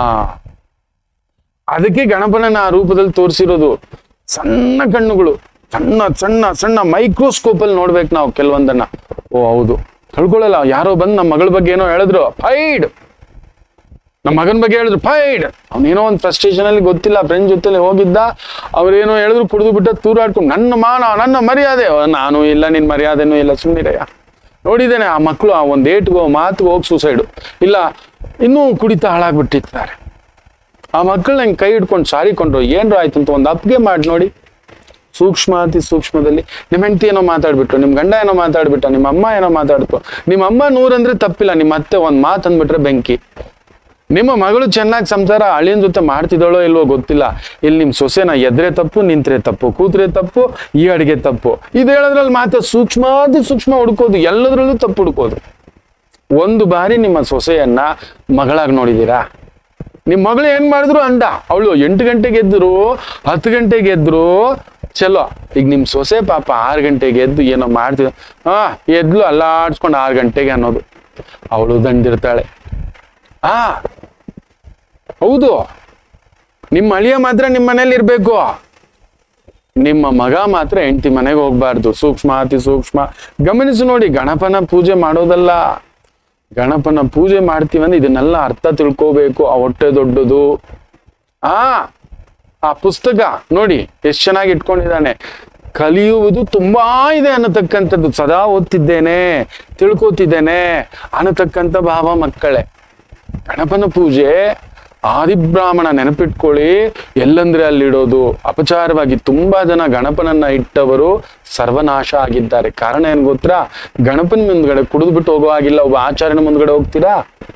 ಅದಕ್ಕೆ ಗಣಪನನ ಆ ರೂಪದಲ್ಲಿ ತೋರಿಸಿರೋದು ಸಣ್ಣ ಕಣ್ಣುಗಳು ಸಣ್ಣ ಸಣ್ಣ ಸಣ್ಣ ಮೈಕ್ರೋಸ್ಕೋಪ್ ಅಲ್ಲಿ ನೋಡ್ಬೇಕು ನಾವು ಕೆಲವೊಂದನ್ನ ಓ ಹೌದು ತಿಳ್ಕೊಳ್ಳಲ್ಲ ಯಾರೋ ಬಂದು ನಮ್ಮ ಮಗಳ ಬಗ್ಗೆ ಏನೋ ಹೇಳಿದ್ರು ಫೈಡ್ ನಮ್ಮ ಮಗನ ಬಗ್ಗೆ ಹೇಳಿದ್ರು ಫೈಡ್ ಅವನೇನೋ ಒಂದು ಫ್ರಸ್ಟ್ರೇಷನ್ ಅಲ್ಲಿ ಗೊತ್ತಿಲ್ಲ ಫ್ರೆಂಡ್ ಜೊತೆಲಿ ಹೋಗಿದ್ದ ಅವ್ರೇನೋ ಹೇಳಿದ್ರು ಕುಡಿದು ಬಿಟ್ಟ ತೂರಾಡ್ಕೊಂಡು ನನ್ನ ಮಾನ ನನ್ನ ಮರ್ಯಾದೆ ಅವ, ನಾನು ಇಲ್ಲ ನಿನ್ ಮರ್ಯಾದೆನೂ ಇಲ್ಲ ಸುಮ್ಮನಿರಯ್ಯ ನೋಡಿದ್ದೇನೆ ಆ ಮಕ್ಕಳು ಆ ಒಂದು ಏಟ್ಗೋ ಮಾತುಗೋ ಹೋಗಿ ಸೂಸೈಡು ಇಲ್ಲ ಇನ್ನೂ ಕುಡಿತಾ ಹಾಳಾಗ್ಬಿಟ್ಟಿರ್ತಾರೆ ಆ ಮಕ್ಕಳು ನಂಗೆ ಕೈ ಹಿಡ್ಕೊಂಡು ಸಾರಿ ಕೊಂಡ್ರು ಏನ್ರು ಆಯ್ತು ಅಂತ ಒಂದು ಅಪ್ಗೆ ಮಾಡಿ ನೋಡಿ ಸೂಕ್ಷ್ಮ ಅತಿ ಸೂಕ್ಷ್ಮದಲ್ಲಿ ನಿಮ್ಮ ಹೆಂಡತಿ ಏನೋ ಮಾತಾಡ್ಬಿಟ್ರು ನಿಮ್ಮ ಗಂಡ ಏನೋ ಮಾತಾಡ್ಬಿಟ್ಟ ನಿಮ್ಮ ಅಮ್ಮ ಏನೋ ಮಾತಾಡ್ತು ನಿಮ್ಮ ಅಮ್ಮ ನೂರಂದ್ರೆ ತಪ್ಪಿಲ್ಲ ನಿಮ್ಮ ಅತ್ತೆ ಒಂದ್ ಮಾತು ಅಂದ್ಬಿಟ್ರೆ ಬೆಂಕಿ ನಿಮ್ಮ ಮಗಳು ಚೆನ್ನಾಗಿ ಸಂಸಾರ ಅಳಿಯನ್ ಜೊತೆ ಮಾಡ್ತಿದ್ದಾಳೋ ಇಲ್ವೋ ಗೊತ್ತಿಲ್ಲ ಇಲ್ಲಿ ನಿಮ್ ಸೊಸೆನ ಎದ್ರೆ ತಪ್ಪು ನಿಂತ್ರೆ ತಪ್ಪು ಕೂತ್ರೆ ತಪ್ಪು ಈ ಅಡಿಗೆ ತಪ್ಪು ಇದು ಹೇಳೋದ್ರಲ್ಲಿ ಮಾತ್ರ ಸೂಕ್ಷ್ಮಾತಿ ಸೂಕ್ಷ್ಮ ಹುಡ್ಕೋದು ಎಲ್ಲದರಲ್ಲೂ ತಪ್ಪು ಹುಡ್ಕೋದು ಒಂದು ಬಾರಿ ನಿಮ್ಮ ಸೊಸೆಯನ್ನ ಮಗಳಾಗಿ ನೋಡಿದೀರಾ ನಿಮ್ ಮಗಳು ಏನ್ ಮಾಡಿದ್ರು ಅಂಡ ಅವಳು ಎಂಟು ಗಂಟೆಗೆ ಎದ್ರು ಹತ್ತು ಗಂಟೆಗೆ ಎದ್ರು ಚಲೋ ಈಗ ನಿಮ್ ಸೊಸೆ ಪಾಪ ಆರು ಗಂಟೆಗೆ ಎದ್ದು ಏನೋ ಮಾಡ್ತಿದ್ದ ಹಾ ಎದ್ಲು ಅಲ್ಲಾಡ್ಸ್ಕೊಂಡು ಆರು ಗಂಟೆಗೆ ಅನ್ನೋದು ಅವಳು ದಂಡಿರ್ತಾಳೆ ಆ ಹೌದು ನಿಮ್ಮ ಅಳಿಯ ಮಾತ್ರ ನಿಮ್ಮ ಮನೇಲಿ ಇರ್ಬೇಕು ನಿಮ್ಮ ಮಗ ಮಾತ್ರ ಹೆಂಡತಿ ಮನೆಗೆ ಹೋಗ್ಬಾರ್ದು ಸೂಕ್ಷ್ಮ ಅತಿ ಸೂಕ್ಷ್ಮ ಗಮನಿಸಿ ನೋಡಿ ಗಣಪನ ಪೂಜೆ ಮಾಡೋದಲ್ಲ ಗಣಪನ ಪೂಜೆ ಮಾಡ್ತೀವಂದ್ರೆ ಇದನ್ನೆಲ್ಲ ಅರ್ಥ ತಿಳ್ಕೋಬೇಕು ಆ ಹೊಟ್ಟೆ ದೊಡ್ಡದು ಆ ಆ ಪುಸ್ತಕ ನೋಡಿ ಎಷ್ಟು ಚೆನ್ನಾಗಿ ಇಟ್ಕೊಂಡಿದ್ದಾನೆ ಕಲಿಯುವುದು ತುಂಬಾ ಇದೆ ಅನ್ನತಕ್ಕಂಥದ್ದು ಸದಾ ಓದ್ತಿದ್ದೇನೆ ತಿಳ್ಕೊತಿದ್ದೇನೆ ಅನ್ನತಕ್ಕಂಥ ಭಾವ ಮಕ್ಕಳೇ ಗಣಪನ ಪೂಜೆ ಆದಿಬ್ರಾಹ್ಮಣ ನೆನಪಿಟ್ಕೊಳ್ಳಿ ಎಲ್ಲಂದ್ರೆ ಅಲ್ಲಿಡೋದು ಅಪಚಾರವಾಗಿ ತುಂಬಾ ಜನ ಗಣಪನನ್ನ ಇಟ್ಟವರು ಸರ್ವನಾಶ ಆಗಿದ್ದಾರೆ ಕಾರಣ ಏನ್ ಗೊತ್ತಾ ಗಣಪನ ಮುಂದ್ಗಡೆ ಕುಡಿದು ಬಿಟ್ಟು ಹೋಗೋ ಹಾಗಿಲ್ಲ ಒಬ್ಬ ಆಚಾರ್ಯನ ಮುಂದ್ಗಡೆ ಹೋಗ್ತೀರಾ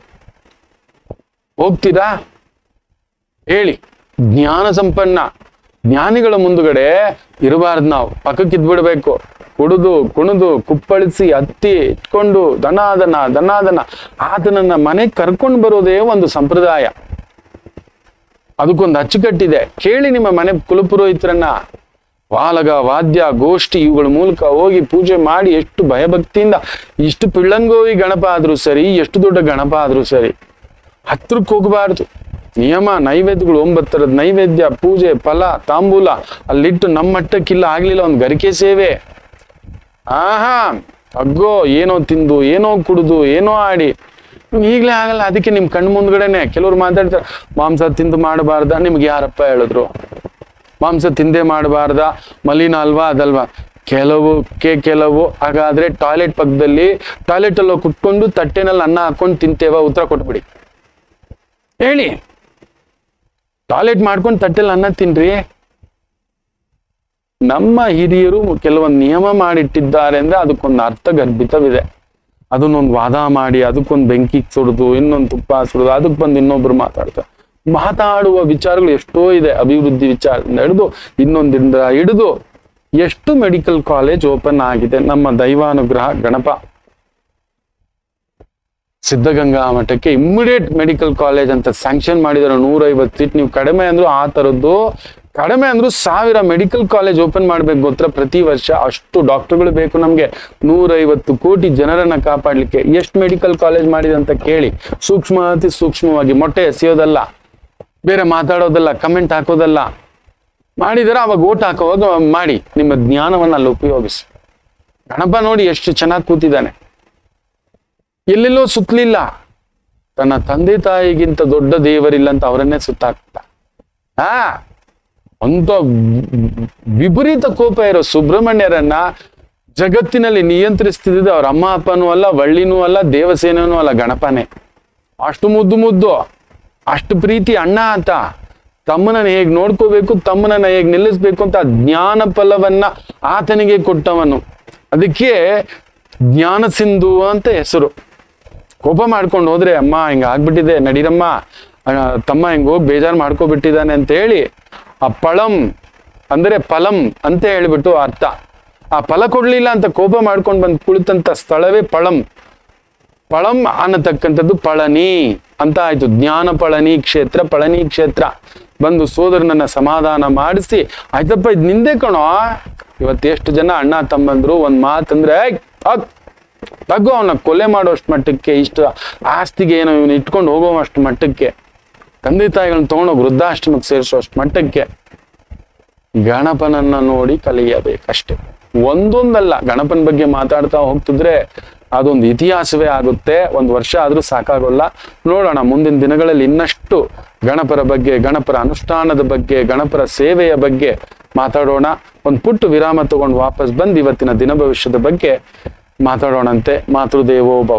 ಹೋಗ್ತೀರಾ ಹೇಳಿ ಜ್ಞಾನ ಸಂಪನ್ನ ಜ್ಞಾನಿಗಳ ಮುಂದುಗಡೆ ಇರಬಾರ್ದು ನಾವು ಪಕ್ಕಕ್ಕೆ ಇದ್ಬಿಡ್ಬೇಕು ಕುಡಿದು ಕುಣಿದು ಕುಪ್ಪಳಿಸಿ ಹತ್ತಿ ಇಟ್ಕೊಂಡು ದನಾದನ ದನಾದನ ಆತನನ್ನ ಮನೆಗೆ ಕರ್ಕೊಂಡು ಬರೋದೇ ಒಂದು ಸಂಪ್ರದಾಯ ಅದಕ್ಕೊಂದು ಅಚ್ಚುಕಟ್ಟಿದೆ ಕೇಳಿ ನಿಮ್ಮ ಮನೆ ಕುಲಪುರೋಹಿತರನ್ನ ವಾಲಗ ವಾದ್ಯ ಗೋಷ್ಠಿ ಇವುಗಳ ಮೂಲಕ ಹೋಗಿ ಪೂಜೆ ಮಾಡಿ ಎಷ್ಟು ಭಯಭಕ್ತಿಯಿಂದ ಇಷ್ಟು ಪಿಳ್ಳಂಗೋವಿ ಗಣಪ ಆದ್ರೂ ಸರಿ ಎಷ್ಟು ದೊಡ್ಡ ಗಣಪ ಆದ್ರೂ ಸರಿ ಹತ್ರಕ್ಕೆ ಹೋಗಬಾರ್ದು ನಿಯಮ ನೈವೇದ್ಯಗಳು ಒಂಬತ್ತರದ ನೈವೇದ್ಯ ಪೂಜೆ ಫಲ ತಾಂಬೂಲ ಅಲ್ಲಿಟ್ಟು ನಮ್ಮ ಮಟ್ಟಕ್ಕಿಲ್ಲ ಆಗ್ಲಿಲ್ಲ ಒಂದು ಗರಿಕೆ ಸೇವೆ ಆಹಾ ಅಗ್ಗೋ ಏನೋ ತಿಂದು ಏನೋ ಕುಡಿದು ಏನೋ ಆಡಿ ಈಗಲೇ ಆಗಲ್ಲ ಅದಕ್ಕೆ ನಿಮ್ ಕಣ್ಣು ಮುಂದ್ಗಡೆನೆ ಕೆಲವ್ರು ಮಾತಾಡ್ತಾರೆ ಮಾಂಸ ತಿಂದು ಮಾಡಬಾರ್ದ ನಿಮ್ಗೆ ಯಾರಪ್ಪ ಹೇಳಿದ್ರು ಮಾಂಸ ತಿಂದೆ ಮಾಡಬಾರ್ದ ಮಲಿನ ಅಲ್ವಾ ಅದಲ್ವಾ ಕೆಲವು ಕೆ ಕೆಲವು ಹಾಗಾದ್ರೆ ಟಾಯ್ಲೆಟ್ ಪಕ್ಕದಲ್ಲಿ ಟಾಯ್ಲೆಟ್ ಅಲ್ಲಿ ಕುತ್ಕೊಂಡು ತಟ್ಟೆನಲ್ಲಿ ಅನ್ನ ಹಾಕೊಂಡು ತಿಂತೇವ ಉತ್ತರ ಕೊಟ್ಬಿಡಿ ಹೇಳಿ ಟಾಯ್ಲೆಟ್ ಮಾಡ್ಕೊಂಡು ತಟ್ಟೆಲಿ ಅನ್ನ ತಿನ್ರಿ ನಮ್ಮ ಹಿರಿಯರು ಕೆಲವೊಂದು ನಿಯಮ ಮಾಡಿಟ್ಟಿದ್ದಾರೆ ಅಂದ್ರೆ ಅದಕ್ಕೊಂದು ಅರ್ಥ ಗರ್ಭಿತವಿದೆ ಅದನ್ನೊಂದು ವಾದ ಮಾಡಿ ಅದಕ್ಕೊಂದು ಬೆಂಕಿ ಸುರಿದು ಇನ್ನೊಂದು ತುಪ್ಪ ಸುರಿದು ಅದಕ್ಕೆ ಬಂದು ಇನ್ನೊಬ್ರು ಮಾತಾಡ್ತಾರೆ ಮಾತಾಡುವ ವಿಚಾರಗಳು ಎಷ್ಟೋ ಇದೆ ಅಭಿವೃದ್ಧಿ ವಿಚಾರದಿಂದ ಹಿಡಿದು ಇನ್ನೊಂದಿಂದ ಹಿಡಿದು ಎಷ್ಟು ಮೆಡಿಕಲ್ ಕಾಲೇಜ್ ಓಪನ್ ಆಗಿದೆ ನಮ್ಮ ದೈವಾನುಗ್ರಹ ಗಣಪ ಸಿದ್ಧಗಂಗಾ ಮಠಕ್ಕೆ ಇಮ್ಮಿಡಿಯೇಟ್ ಮೆಡಿಕಲ್ ಕಾಲೇಜ್ ಅಂತ ಸ್ಯಾಂಕ್ಷನ್ ಮಾಡಿದಾರೆ ನೂರೈವತ್ತು ಸೀಟ್ ನೀವು ಕಡಿಮೆ ಅಂದ್ರು ಆ ಥರದ್ದು ಕಡಿಮೆ ಅಂದ್ರು ಸಾವಿರ ಮೆಡಿಕಲ್ ಕಾಲೇಜ್ ಓಪನ್ ಮಾಡ್ಬೇಕು ಗೊತ್ತಾ ಪ್ರತಿ ವರ್ಷ ಅಷ್ಟು ಡಾಕ್ಟರ್ಗಳು ಬೇಕು ನಮ್ಗೆ ನೂರೈವತ್ತು ಕೋಟಿ ಜನರನ್ನ ಕಾಪಾಡ್ಲಿಕ್ಕೆ ಎಷ್ಟು ಮೆಡಿಕಲ್ ಕಾಲೇಜ್ ಮಾಡಿದೆ ಅಂತ ಕೇಳಿ ಸೂಕ್ಷ್ಮ ಅತಿ ಸೂಕ್ಷ್ಮವಾಗಿ ಮೊಟ್ಟೆ ಎಸೆಯೋದಲ್ಲ ಬೇರೆ ಮಾತಾಡೋದಲ್ಲ ಕಮೆಂಟ್ ಹಾಕೋದಲ್ಲ ಮಾಡಿದರೆ ಅವಾಗ ಓಟ್ ಹಾಕೋವಾಗ ಮಾಡಿ ನಿಮ್ಮ ಜ್ಞಾನವನ್ನು ಅಲ್ಲಿ ಉಪಯೋಗಿಸಿ ಗಣಪ ನೋಡಿ ಎಷ್ಟು ಚೆನ್ನಾಗಿ ಕೂತಿದ್ದಾನೆ ಎಲ್ಲೆಲ್ಲೋ ಸುತ್ತಲಿಲ್ಲ ತನ್ನ ತಂದೆ ತಾಯಿಗಿಂತ ದೊಡ್ಡ ದೇವರಿಲ್ಲ ಅಂತ ಅವರನ್ನೇ ಸುತ್ತಾಕ್ತ ಹಾ ಅಂತ ವಿಪರೀತ ಕೋಪ ಇರೋ ಸುಬ್ರಹ್ಮಣ್ಯರನ್ನ ಜಗತ್ತಿನಲ್ಲಿ ನಿಯಂತ್ರಿಸ್ತಿದ್ದ ಅವ್ರ ಅಮ್ಮ ಅಪ್ಪನೂ ಅಲ್ಲ ವಳ್ಳಿನೂ ಅಲ್ಲ ದೇವಸೇನನೂ ಅಲ್ಲ ಗಣಪನೇ ಅಷ್ಟು ಮುದ್ದು ಮುದ್ದು ಅಷ್ಟು ಪ್ರೀತಿ ಅಣ್ಣ ಆತ ತಮ್ಮನನ್ನ ಹೇಗ್ ನೋಡ್ಕೋಬೇಕು ತಮ್ಮನನ್ನ ಹೇಗ್ ನಿಲ್ಲಿಸ್ಬೇಕು ಅಂತ ಜ್ಞಾನ ಫಲವನ್ನ ಆತನಿಗೆ ಕೊಟ್ಟವನು ಅದಕ್ಕೆ ಜ್ಞಾನ ಸಿಂಧು ಅಂತ ಹೆಸರು ಕೋಪ ಮಾಡ್ಕೊಂಡು ಹೋದ್ರೆ ಅಮ್ಮ ಹಿಂಗ ಆಗ್ಬಿಟ್ಟಿದೆ ನಡೀರಮ್ಮ ಆ, ತಮ್ಮ ಹಿಂಗ್ ಹೋಗಿ ಬೇಜಾರು ಮಾಡ್ಕೊಬಿಟ್ಟಿದ್ದಾನೆ ಅಂತ ಹೇಳಿ ಆ ಪಳಂ ಅಂದ್ರೆ ಫಲಂ ಅಂತ ಹೇಳಿಬಿಟ್ಟು ಅರ್ಥ ಆ ಫಲ ಕೊಡ್ಲಿಲ್ಲ ಅಂತ ಕೋಪ ಮಾಡ್ಕೊಂಡು ಬಂದು ಕುಳಿತಂತ ಸ್ಥಳವೇ ಪಳಂ ಪಳಂ ಅನ್ನತಕ್ಕಂಥದ್ದು ಪಳನಿ ಅಂತ ಆಯ್ತು ಜ್ಞಾನ ಪಳನಿ ಕ್ಷೇತ್ರ ಪಳನಿ ಕ್ಷೇತ್ರ ಬಂದು ಸೋದರನನ್ನ ಸಮಾಧಾನ ಮಾಡಿಸಿ ಆಯ್ತಪ್ಪ ಇದು ನಿಂದೆ ಕಣೋ ಇವತ್ತು ಎಷ್ಟು ಜನ ಅಣ್ಣ ತಮ್ಮಂದ್ರು ಒಂದ್ ಮಾತಂದ್ರೆ "ಏಯ್, ಹತ್, ತಗೋ ಅವನ ಕೊಲೆ ಮಾಡೋಷ್ಟು ಮಟ್ಟಕ್ಕೆ ಇಷ್ಟು ಆಸ್ತಿಗೆ ಏನೋ ಇವನು ಇಟ್ಕೊಂಡು ಹೋಗೋವಷ್ಟು ಮಟ್ಟಕ್ಕೆ ತಂದೆ ತಾಯಿಗಳನ್ನ ತಗೊಂಡೋಗಿ ವೃದ್ಧಾಶ್ರಮಕ್ಕೆ ಸೇರಿಸೋಷ್ಟು ಮಟ್ಟಕ್ಕೆ ಗಣಪನನ್ನ ನೋಡಿ ಕಲಿಯಬೇಕಷ್ಟೆ ಒಂದೊಂದಲ್ಲ ಗಣಪನ ಬಗ್ಗೆ ಮಾತಾಡ್ತಾ ಹೋಗ್ತಿದ್ರೆ ಅದೊಂದು ಇತಿಹಾಸವೇ ಆಗುತ್ತೆ ಒಂದು ವರ್ಷ ಆದ್ರೂ ಸಾಕಾಗೋಲ್ಲ ನೋಡೋಣ ಮುಂದಿನ ದಿನಗಳಲ್ಲಿ ಇನ್ನಷ್ಟು ಗಣಪರ ಬಗ್ಗೆ ಗಣಪರ ಅನುಷ್ಠಾನದ ಬಗ್ಗೆ ಗಣಪರ ಸೇವೆಯ ಬಗ್ಗೆ ಮಾತಾಡೋಣ ಒಂದು ಪುಟ್ಟು ವಿರಾಮ ತಗೊಂಡು ವಾಪಸ್ ಬಂದು ಇವತ್ತಿನ ದಿನ ಭವಿಷ್ಯದ ಬಗ್ಗೆ ಮಾತಾಡೋಣಂತೆ ಮಾತೃದೇವೋ ಭವ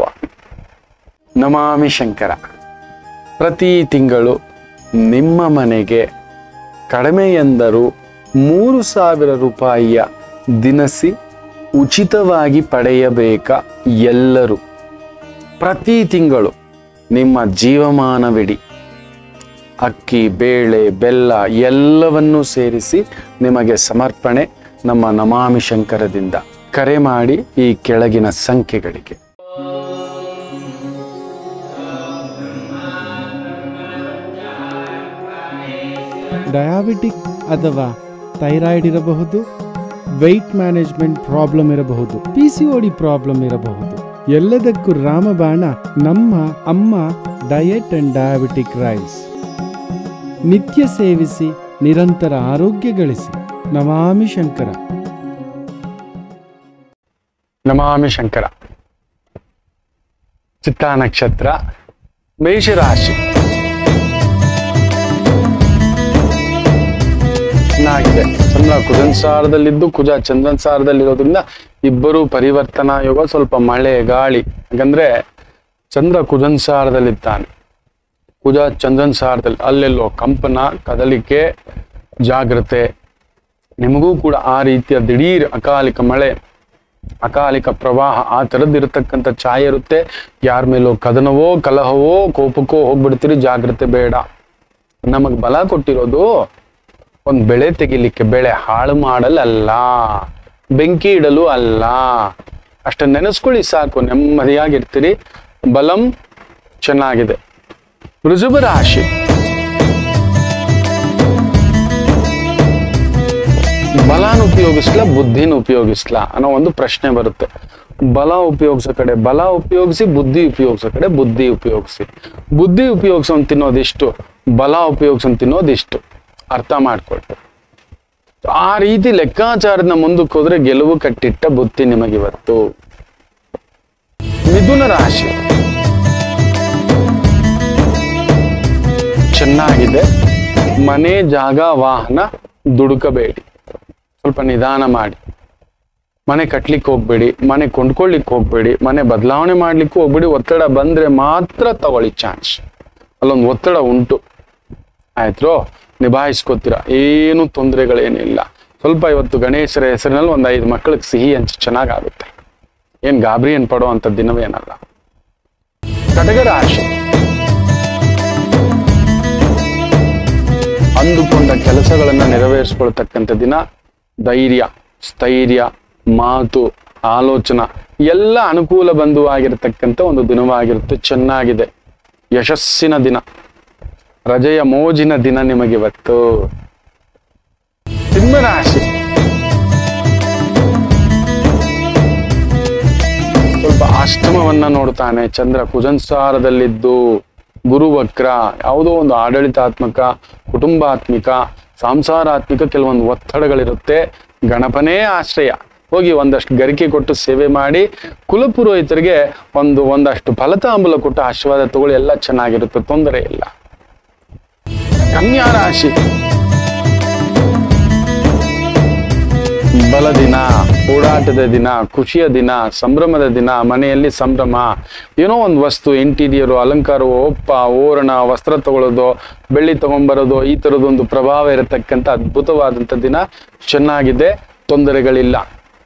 ನಮಾಮಿ ಶಂಕರ ಪ್ರತಿ ತಿಂಗಳು ನಿಮ್ಮ ಮನೆಗೆ ಕಡಿಮೆ ಎಂದರೂ ಮೂರು ಸಾವಿರ ರೂಪಾಯಿಯ ದಿನಸಿ ಉಚಿತವಾಗಿ ಪಡೆಯಬೇಕ ಎಲ್ಲರೂ ಪ್ರತಿ ತಿಂಗಳು ನಿಮ್ಮ ಜೀವಮಾನವಿಡಿ ಅಕ್ಕಿ ಬೇಳೆ ಬೆಲ್ಲ ಎಲ್ಲವನ್ನೂ ಸೇರಿಸಿ ನಿಮಗೆ ಸಮರ್ಪಣೆ ನಮ್ಮ ನಮಾಮಿ ಶಂಕರದಿಂದ ಕರೆ ಮಾಡಿ ಈ ಕೆಳಗಿನ ಸಂಖ್ಯೆಗಳಿಗೆ ಡಯಾಬಿಟಿಕ್ ಅಥವಾ ಥೈರಾಯ್ಡ್ ಇರಬಹುದು ವೆಯ್ಟ್ ಮ್ಯಾನೇಜ್ಮೆಂಟ್ ಪ್ರಾಬ್ಲಮ್ ಇರಬಹುದು ಪಿ ಸಿ ಡಿ ಪ್ರಾಬ್ಲಮ್ ಇರಬಹುದು ಎಲ್ಲದಕ್ಕೂ ರಾಮಬಾಣ ನಮ್ಮ ಅಮ್ಮ ಡಯಟ್ ಅಂಡ್ ಡಯಾಬಿಟಿಕ್ ರೈಸ್ ನಿತ್ಯ ಸೇವಿಸಿ ನಿರಂತರ ಆರೋಗ್ಯ ಗಳಿಸಿ ನಮಾಮಿ ಶಂಕರ ನಮಾಮಿ ಶಂಕರ ಚಿತ್ತಾ ನಕ್ಷತ್ರ ಮೇಷರಾಶಿ ಚೆನ್ನಾಗಿದೆ ಚಂದ್ರ ಕುಜನ್ ಸಾರದಲ್ಲಿದ್ದು ಕುಜ ಚಂದ್ರನ್ ಸಾರದಲ್ಲಿರೋದ್ರಿಂದ ಇಬ್ಬರು ಪರಿವರ್ತನಾ ಯೋಗ ಸ್ವಲ್ಪ ಮಳೆ ಗಾಳಿ ಯಾಕಂದ್ರೆ ಚಂದ್ರ ಕುಜನ್ ಸಾರದಲ್ಲಿದ್ದಾನೆ ಕುಜ ಚಂದ್ರನ್ ಸಾರದಲ್ಲಿ ಅಲ್ಲೆಲ್ಲೋ ಕಂಪನ ಕದಲಿಕೆ ಜಾಗ್ರತೆ ನಿಮಗೂ ಕೂಡ ಆ ರೀತಿಯ ದಿಢೀರ್ ಅಕಾಲಿಕ ಮಳೆ ಅಕಾಲಿಕ ಪ್ರವಾಹ ಆ ಥರದ್ದಿರತಕ್ಕಂಥ ಛಾಯೆ ಇರುತ್ತೆ ಯಾರ ಮೇಲೋ ಕದನವೋ ಕಲಹವೋ ಕೋಪಕ್ಕೋ ಹೋಗ್ಬಿಡ್ತೀರಿ ಜಾಗ್ರತೆ ಬೇಡ ನಮಗ್ ಬಲ ಕೊಟ್ಟಿರೋದು ಒಂದ್ ಬೆಳೆ ತೆಗಿಲಿಕ್ಕೆ ಬೆಳೆ ಹಾಳು ಮಾಡಲಲ್ಲ ಬೆಂಕಿ ಇಡಲು ಅಲ್ಲ ಅಷ್ಟ ನೆನೆಸ್ಕೊಳ್ಳಿ ಸಾಕು ನೆಮ್ಮದಿಯಾಗಿರ್ತೀರಿ ಬಲಂ ಚೆನ್ನಾಗಿದೆ ವೃಷಭ ರಾಶಿ ಬಲಾನ ಉಪಯೋಗಿಸ್ಲಾ ಬುದ್ಧಿನ ಉಪಯೋಗಿಸ್ಲಾ ಅನ್ನೋ ಒಂದು ಪ್ರಶ್ನೆ ಬರುತ್ತೆ ಬಲ ಉಪಯೋಗಿಸೋ ಕಡೆ ಬಲ ಉಪಯೋಗಿಸಿ ಬುದ್ಧಿ ಉಪಯೋಗಿಸೋ ಕಡೆ ಬುದ್ಧಿ ಉಪಯೋಗಿಸಿ ಬುದ್ಧಿ ಉಪಯೋಗಿಸೋನ್ ತಿನ್ನೋದಿಷ್ಟು ಬಲ ಉಪಯೋಗಿಸೋನ್ ತಿನ್ನೋದಿಷ್ಟು ಅರ್ಥ ಮಾಡ್ಕೊಳ್ತು ಆ ರೀತಿ ಲೆಕ್ಕಾಚಾರದ ಮುಂದಕ್ಕೆ ಹೋದ್ರೆ ಗೆಲುವು ಕಟ್ಟಿಟ್ಟ ಬುದ್ಧಿ ನಿಮಗಿವತ್ತು ಮಿಥುನ ರಾಶಿ ಚೆನ್ನಾಗಿದೆ ಮನೆ ಜಾಗ ವಾಹನ ದುಡುಕಬೇಡಿ ಸ್ವಲ್ಪ ನಿಧಾನ ಮಾಡಿ ಮನೆ ಕಟ್ಲಿಕ್ಕೆ ಹೋಗ್ಬೇಡಿ ಮನೆ ಕೊಂಡ್ಕೊಳ್ಳಿಕ್ಕೆ ಹೋಗ್ಬೇಡಿ ಮನೆ ಬದಲಾವಣೆ ಮಾಡ್ಲಿಕ್ಕೂ ಹೋಗ್ಬೇಡಿ ಒತ್ತಡ ಬಂದ್ರೆ ಮಾತ್ರ ತಗೊಳ್ಳಿ ಚಾನ್ಸ್ ಅಲ್ಲೊಂದು ಒತ್ತಡ ಉಂಟು ಆಯ್ತು ನಿಭಾಯಿಸ್ಕೋತೀರ ಏನು ತೊಂದರೆಗಳೇನಿಲ್ಲ ಸ್ವಲ್ಪ ಇವತ್ತು ಗಣೇಶರ ಹೆಸರಿನಲ್ಲಿ ಒಂದು ಐದು ಮಕ್ಕಳಿಗೆ ಸಿಹಿ ಹಂಚಿ ಚೆನ್ನಾಗಾಗುತ್ತೆ ಏನ್ ಗಾಬರಿ ಏನ್ ಪಡೋ ಅಂತ ದಿನವೇನಲ್ಲ ಕಟಗರ ಆಶೆ ಅಂದುಕೊಂಡ ಕೆಲಸಗಳನ್ನ ನೆರವೇರಿಸ್ಕೊಳ್ತಕ್ಕಂಥ ದಿನ ಧೈರ್ಯ ಸ್ಥೈರ್ಯ ಮಾತು ಆಲೋಚನಾ ಎಲ್ಲ ಅನುಕೂಲ ಬಂಧುವಾಗಿರತಕ್ಕಂಥ ಒಂದು ದಿನವಾಗಿರುತ್ತೆ ಚೆನ್ನಾಗಿದೆ ಯಶಸ್ಸಿನ ದಿನ ರಜೆಯ ಮೋಜಿನ ದಿನ ನಿಮಗಿವತ್ತು ಸಿಂಹರಾಶಿ ಸ್ವಲ್ಪ ಅಷ್ಟಮವನ್ನ ನೋಡ್ತಾನೆ ಚಂದ್ರ ಕುಜನ್ಸಾರದಲ್ಲಿದ್ದು ಗುರು ವಕ್ರ ಯಾವುದೋ ಒಂದು ಆಡಳಿತಾತ್ಮಕ ಕುಟುಂಬಾತ್ಮಿಕ ಸಂಸಾರಾತ್ಮಿಕ ಕೆಲವೊಂದು ಒತ್ತಡಗಳಿರುತ್ತೆ ಗಣಪನೇ ಆಶ್ರಯ ಹೋಗಿ ಒಂದಷ್ಟು ಗರಿಕೆ ಕೊಟ್ಟು ಸೇವೆ ಮಾಡಿ ಕುಲಪುರೋಹಿತರಿಗೆ ಒಂದು ಒಂದಷ್ಟು ಫಲತಾಂಬೂಲ ಕೊಟ್ಟು ಆಶೀರ್ವಾದ ತಗೊಳ್ಳಿ ಎಲ್ಲ ಚೆನ್ನಾಗಿರುತ್ತೆ ತೊಂದರೆ ಇಲ್ಲ ಕನ್ಯಾ ರಾಶಿ ಬಲ ದಿನ ಓಡಾಟದ ದಿನ ಖುಷಿಯ ದಿನ ಸಂಭ್ರಮದ ದಿನ ಮನೆಯಲ್ಲಿ ಸಂಭ್ರಮ ಏನೋ ಒಂದು ವಸ್ತು ಇಂಟೀರಿಯರು ಅಲಂಕಾರವೋ ಒಪ್ಪ ಓರಣ ವಸ್ತ್ರ ತಗೊಳ್ಳೋದು ಬೆಳ್ಳಿ ತಗೊಂಬರೋದು ಈ ಥರದೊಂದು ಪ್ರಭಾವ ಇರತಕ್ಕಂಥ ಅದ್ಭುತವಾದಂಥ ದಿನ ಚೆನ್ನಾಗಿದೆ ತೊಂದರೆಗಳಿಲ್ಲ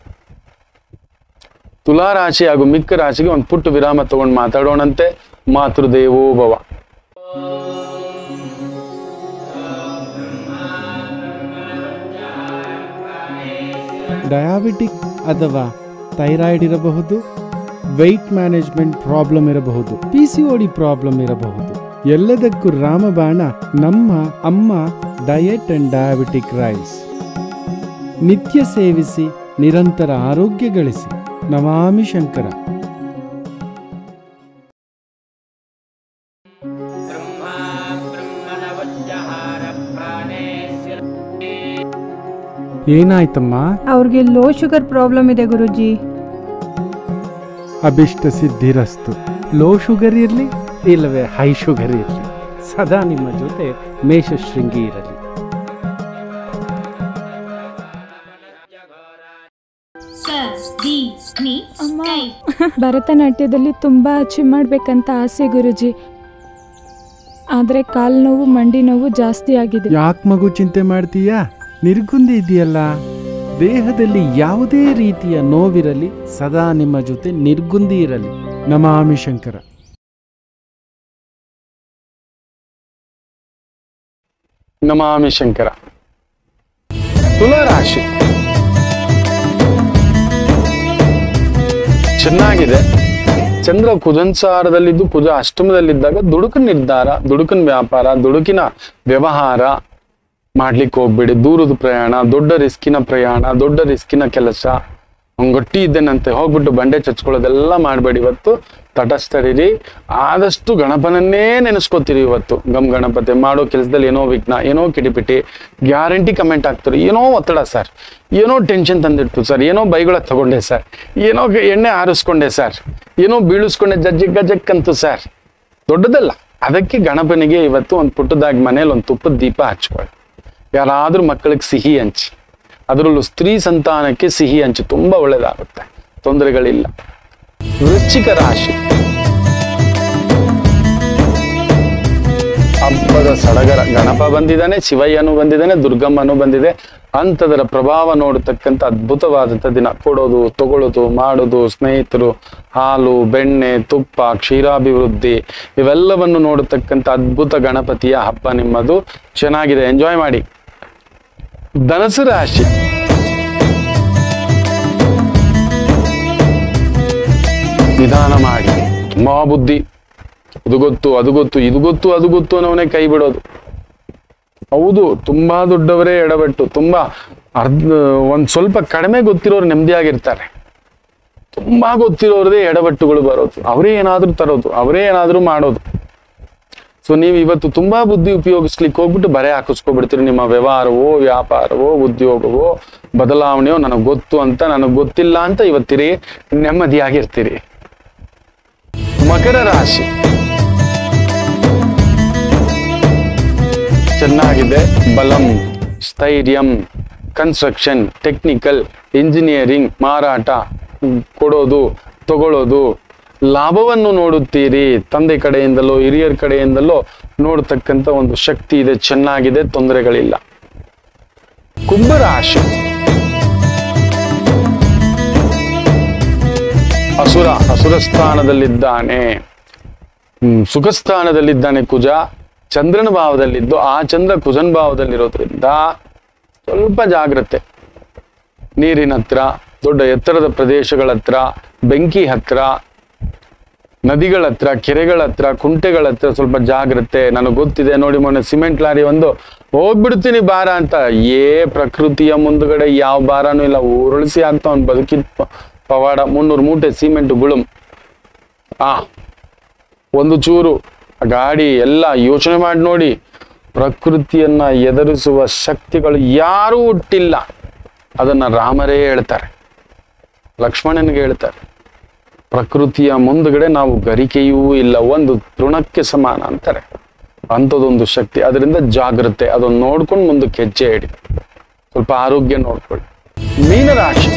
ತುಲಾ ರಾಶಿ ಹಾಗೂ ಮಿಕ್ಕ ರಾಶಿಗೆ ಒಂದು ಪುಟ್ಟು ವಿರಾಮ ತಗೊಂಡು ಮಾತಾಡೋಣಂತೆ ಮಾತೃದೇವೋ ಭವ ಡಯಾಬಿಟಿಕ್ ಅಥವಾ ಥೈರಾಯ್ಡ್ ಇರಬಹುದು ವೆಯ್ಟ್ ಮ್ಯಾನೇಜ್ಮೆಂಟ್ ಪ್ರಾಬ್ಲಮ್ ಇರಬಹುದು ಪಿ ಸಿ ಡಿ ಪ್ರಾಬ್ಲಮ್ ಇರಬಹುದು ಎಲ್ಲದಕ್ಕೂ ರಾಮಬಾಣ ನಮ್ಮ ಅಮ್ಮ ಡಯಟ್ ಅಂಡ್ ಡಯಾಬಿಟಿಕ್ ರೈಸ್ ನಿತ್ಯ ಸೇವಿಸಿ ನಿರಂತರ ಆರೋಗ್ಯ ಗಳಿಸಿ ನಮಾಮಿ ಶಂಕರ ಏನಾಯ್ತಮ್ಮ ಅವ್ರಿಗೆ ಲೋ ಶುಗರ್ ಪ್ರಾಬ್ಲಮ್ ಇದೆ ಗುರುಜಿ ಅಭಿಷ್ಟ ಸಿದ್ಧಿರಸ್ತು ಲೋ ಶುಗರ್ ಇರಲಿ ಇಲ್ಲವೇ ಹೈ ಶುಗರ್ ಇರಲಿ ಸದಾ ನಿಮ್ಮ ಜೊತೆ ಮೇಷಶೃಂಗಿ ಇರಲಿ ಸ ದಿ ನಿ ಅಮ್ಮ ಕೈ ಭರತನಾಟ್ಯದಲ್ಲಿ ತುಂಬ ಅಚೀವ್ ಮಾಡಬೇಕಂತ ಆಸೆ ಗುರುಜಿ ಆದರೆ ಕಾಲು ನೋವು ಮಂಡಿ ನೋವು ಜಾಸ್ತಿ ಆಗಿದೆ ಯಾಕೆ ಮಗು ಚಿಂತೆ ಮಾಡ್ತೀಯಾ ನಿರ್ಗುಂದಿ ಇದೆಯಲ್ಲ ದೇಹದಲ್ಲಿ ಯಾವುದೇ ರೀತಿಯ ನೋವಿರಲಿ ಸದಾ ನಿಮ್ಮ ಜೊತೆ ನಿರ್ಗುಂದಿ ಇರಲಿ ನಮಾಮಿ ಶಂಕರ ನಮಾಮಿ ಶಂಕರ ತುಲಾ ರಾಶಿ ಚೆನ್ನಾಗಿದೆ ಚಂದ್ರ ಕುಜನ್ಸಾರದಲ್ಲಿದ್ದು ಕುಜ ಅಷ್ಟಮದಲ್ಲಿದ್ದಾಗ ದುಡುಕನ್ ನಿರ್ಧಾರ ದುಡುಕನ್ ವ್ಯಾಪಾರ ದುಡುಕಿನ ವ್ಯವಹಾರ ಮಾಡ್ಲಿಕ್ಕೆ ಹೋಗ್ಬೇಡಿ ದೂರದ ಪ್ರಯಾಣ ದೊಡ್ಡ ರಿಸ್ಕಿನ ಪ್ರಯಾಣ ದೊಡ್ಡ ರಿಸ್ಕಿನ ಕೆಲಸ ಅವ್ನ್ ಗಟ್ಟಿ ಇದ್ದೇನಂತೆ ಹೋಗ್ಬಿಟ್ಟು ಬಂಡೆ ಚಚ್ಕೊಳ್ಳೋದೆಲ್ಲ ಮಾಡಬೇಡಿ ಇವತ್ತು ತಟಸ್ಥರಿರಿ ಆದಷ್ಟು ಗಣಪನನ್ನೇ ನೆನೆಸ್ಕೋತೀರಿ ಇವತ್ತು ಗಮ್ ಗಣಪತಿ ಮಾಡೋ ಕೆಲಸದಲ್ಲಿ ಏನೋ ವಿಘ್ನ ಏನೋ ಕಿಟಿಪಿಟಿ ಗ್ಯಾರಂಟಿ ಕಮೆಂಟ್ ಆಗ್ತಾರೆ ಏನೋ ಒತ್ತಡ ಸರ್ ಏನೋ ಟೆನ್ಷನ್ ತಂದಿಡ್ತು ಸರ್ ಏನೋ ಬೈಗಳ ತಗೊಂಡೆ ಸರ್ ಏನೋ ಗ- ಎಣ್ಣೆ ಆರಿಸ್ಕೊಂಡೆ ಸರ್ ಏನೋ ಬೀಳಿಸ್ಕೊಂಡೆ ಜಜ್ಜಿ ಗಜಕ್ಕಂತು ಸರ್ ದೊಡ್ಡದಲ್ಲ ಅದಕ್ಕೆ ಗಣಪನಿಗೆ ಇವತ್ತು ಒಂದು ಪುಟ್ಟದಾಗಿ ಮನೇಲಿ ಒಂದು ತುಪ್ಪದ ದೀಪ ಹಚ್ಕೊಳ್ಳಿ ಯಾರಾದ್ರೂ ಮಕ್ಕಳಿಗೆ ಸಿಹಿ ಹಂಚಿ ಅದರಲ್ಲೂ ಸ್ತ್ರೀ ಸಂತಾನಕ್ಕೆ ಸಿಹಿ ಹಂಚಿ ತುಂಬಾ ಒಳ್ಳೇದಾಗುತ್ತೆ ತೊಂದರೆಗಳಿಲ್ಲ ವೃಶ್ಚಿಕ ರಾಶಿ ಹಬ್ಬದ ಸಡಗರ ಗಣಪ ಬಂದಿದ್ದಾನೆ ಶಿವಯ್ಯನು ಬಂದಿದ್ದಾನೆ ದುರ್ಗಮ್ಮನು ಬಂದಿದೆ ಅಂಥದರ ಪ್ರಭಾವ ನೋಡತಕ್ಕಂಥ ಅದ್ಭುತವಾದಂಥ ದಿನ ಕೊಡೋದು ತಗೊಳ್ಳೋದು ಮಾಡೋದು ಸ್ನೇಹಿತರು ಹಾಲು ಬೆಣ್ಣೆ ತುಪ್ಪ ಕ್ಷೀರಾಭಿವೃದ್ಧಿ ಇವೆಲ್ಲವನ್ನು ನೋಡತಕ್ಕಂಥ ಅದ್ಭುತ ಗಣಪತಿಯ ಹಬ್ಬ ನಿಮ್ಮದು ಚೆನ್ನಾಗಿದೆ ಎಂಜಾಯ್ ಮಾಡಿ ಧನಸು ರಾಶಿ ನಿಧಾನ ಮಾಡಿ ತುಂಬಾ ಬುದ್ಧಿ ಇದು ಗೊತ್ತು ಅದು ಗೊತ್ತು ಇದು ಗೊತ್ತು ಅದು ಗೊತ್ತು ಅನ್ನೋನೇ ಕೈ ಬಿಡೋದು ಹೌದು ತುಂಬಾ ದೊಡ್ಡವರೇ ಎಡಬಟ್ಟು ತುಂಬಾ ಅರ್ಧ ಒಂದ್ ಸ್ವಲ್ಪ ಕಡಿಮೆ ಗೊತ್ತಿರೋರು ನೆಮ್ಮದಿಯಾಗಿರ್ತಾರೆ ತುಂಬಾ ಗೊತ್ತಿರೋರದೇ ಎಡಬಟ್ಟುಗಳು ಬರೋದು ಅವರೇ ಏನಾದ್ರೂ ತರೋದು ಅವರೇ ಏನಾದ್ರೂ ಮಾಡೋದು ಸೊ ನೀವು ಇವತ್ತು ತುಂಬಾ ಬುದ್ಧಿ ಉಪಯೋಗಿಸ್ಲಿಕ್ಕೆ ಹೋಗ್ಬಿಟ್ಟು ಬರೆ ಹಾಕಿಸ್ಕೊಬಿಡ್ತೀರಿ ನಿಮ್ಮ ವ್ಯವಹಾರವೋ ವ್ಯಾಪಾರವೋ ಉದ್ಯೋಗವೋ ಬದಲಾವಣೆಯೋ ನನಗೆ ಗೊತ್ತು ಅಂತ ನನಗೆ ಗೊತ್ತಿಲ್ಲ ಅಂತ ಇವತ್ತಿರಿ ನೆಮ್ಮದಿಯಾಗಿರ್ತೀರಿ ಮಕರ ರಾಶಿ ಚೆನ್ನಾಗಿದೆ ಬಲಂ ಸ್ಥೈರ್ಯಂ ಕನ್ಸ್ಟ್ರಕ್ಷನ್ ಟೆಕ್ನಿಕಲ್ ಇಂಜಿನಿಯರಿಂಗ್ ಮಾರಾಟ ಹ್ಮ್, ಕೊಡೋದು ತಗೊಳ್ಳೋದು ಲಾಭವನ್ನು ನೋಡುತ್ತೀರಿ ತಂದೆ ಕಡೆಯಿಂದಲೋ ಹಿರಿಯರ ಕಡೆಯಿಂದಲೋ ನೋಡ್ತಕ್ಕಂಥ ಒಂದು ಶಕ್ತಿ ಇದೆ ಚೆನ್ನಾಗಿದೆ ತೊಂದರೆಗಳಿಲ್ಲ ಕುಂಭರಾಶಿ ಅಸುರ ಅಸುರ ಸ್ಥಾನದಲ್ಲಿದ್ದಾನೆ ಹ್ಮ್, ಸುಖ ಸ್ಥಾನದಲ್ಲಿದ್ದಾನೆ ಕುಜ ಚಂದ್ರನ ಭಾವದಲ್ಲಿದ್ದು ಆ ಚಂದ್ರ ಕುಜನ್ ಭಾವದಲ್ಲಿರೋದ್ರಿಂದ ಸ್ವಲ್ಪ ಜಾಗ್ರತೆ ನೀರಿನ ಹತ್ರ ದೊಡ್ಡ ಎತ್ತರದ ಪ್ರದೇಶಗಳ ಹತ್ರ ಬೆಂಕಿ ಹತ್ರ ನದಿಗಳ ಹತ್ರ ಕೆರೆಗಳ ಹತ್ರ ಕುಂಟೆಗಳ ಹತ್ರ ಸ್ವಲ್ಪ ಜಾಗ್ರತೆ ನನಗೆ ಗೊತ್ತಿದೆ ನೋಡಿ ಮೊನ್ನೆ ಸಿಮೆಂಟ್ ಲಾರಿ ಒಂದು ಹೋಗ್ಬಿಡ್ತೀನಿ ಭಾರ ಅಂತ ಏ ಪ್ರಕೃತಿಯ ಮುಂದ್ಗಡೆ ಯಾವ ಭಾರನೂ ಇಲ್ಲ ಉರುಳಿಸಿ ಆಗ್ತಾ ಅವ್ನು ಬದುಕಿದ ಪ- ಪವಾಡ ಮುನ್ನೂರು ಮೂಟೆ ಸಿಮೆಂಟ್ ಗುಳುಂ ಆ ಒಂದು ಚೂರು ಆ ಗಾಡಿ ಎಲ್ಲ ಯೋಚನೆ ಮಾಡಿ ನೋಡಿ ಪ್ರಕೃತಿಯನ್ನ ಎದುರಿಸುವ ಶಕ್ತಿಗಳು ಯಾರೂ ಹುಟ್ಟಿಲ್ಲ ಅದನ್ನ ರಾಮರೇ ಹೇಳ್ತಾರೆ ಲಕ್ಷ್ಮಣನಿಗೆ ಹೇಳ್ತಾರೆ ಪ್ರಕೃತಿಯ ಮುಂದುಗಡೆ ನಾವು ಗರಿಕೆಯೂ ಇಲ್ಲ ಒಂದು ತೃಣಕ್ಕೆ ಸಮಾನ ಅಂತಾರೆ ಅಂಥದ್ದೊಂದು ಶಕ್ತಿ ಅದರಿಂದ ಜಾಗ್ರತೆ ಅದನ್ನು ನೋಡ್ಕೊಂಡು ಮುಂದಕ್ಕೆ ಹೆಜ್ಜೆ ಇಡಿ ಸ್ವಲ್ಪ ಆರೋಗ್ಯ ನೋಡ್ಕೊಳ್ಳಿ ಮೀನರಾಶಿ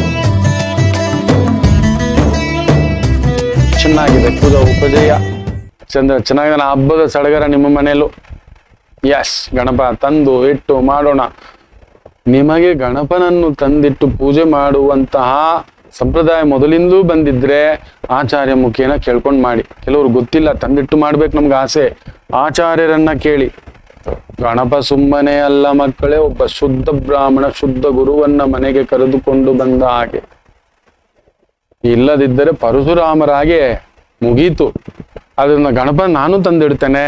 ಚೆನ್ನಾಗಿದೆ ಕುದ ಉಪಜಯ ಚಂದ್ರ ಚೆನ್ನಾಗಿದೆ ಹಬ್ಬದ ಸಡಗರ ನಿಮ್ಮ ಮನೆಯಲ್ಲೂ ಎಸ್ ಗಣಪ ತಂದು ಇಟ್ಟು ಮಾಡೋಣ ನಿಮಗೆ ಗಣಪನನ್ನು ತಂದಿಟ್ಟು ಪೂಜೆ ಮಾಡುವಂತಹ ಸಂಪ್ರದಾಯ ಮೊದಲಿಂದಲೂ ಬಂದಿದ್ರೆ ಆಚಾರ್ಯ ಮುಖೇನ ಕೇಳ್ಕೊಂಡು ಮಾಡಿ ಕೆಲವರು ಗೊತ್ತಿಲ್ಲ ತಂದಿಟ್ಟು ಮಾಡ್ಬೇಕು ನಮ್ಗೆ ಆಸೆ ಆಚಾರ್ಯರನ್ನ ಕೇಳಿ ಗಣಪ ಸುಮ್ಮನೆ ಅಲ್ಲ ಮಕ್ಕಳೇ ಒಬ್ಬ ಶುದ್ಧ ಬ್ರಾಹ್ಮಣ ಶುದ್ಧ ಗುರುವನ್ನ ಮನೆಗೆ ಕರೆದುಕೊಂಡು ಬಂದ ಹಾಗೆ ಇಲ್ಲದಿದ್ದರೆ ಪರಶುರಾಮರಾಗೆ ಮುಗೀತು ಅದನ್ನ ಗಣಪ ನಾನು ತಂದಿಡ್ತೇನೆ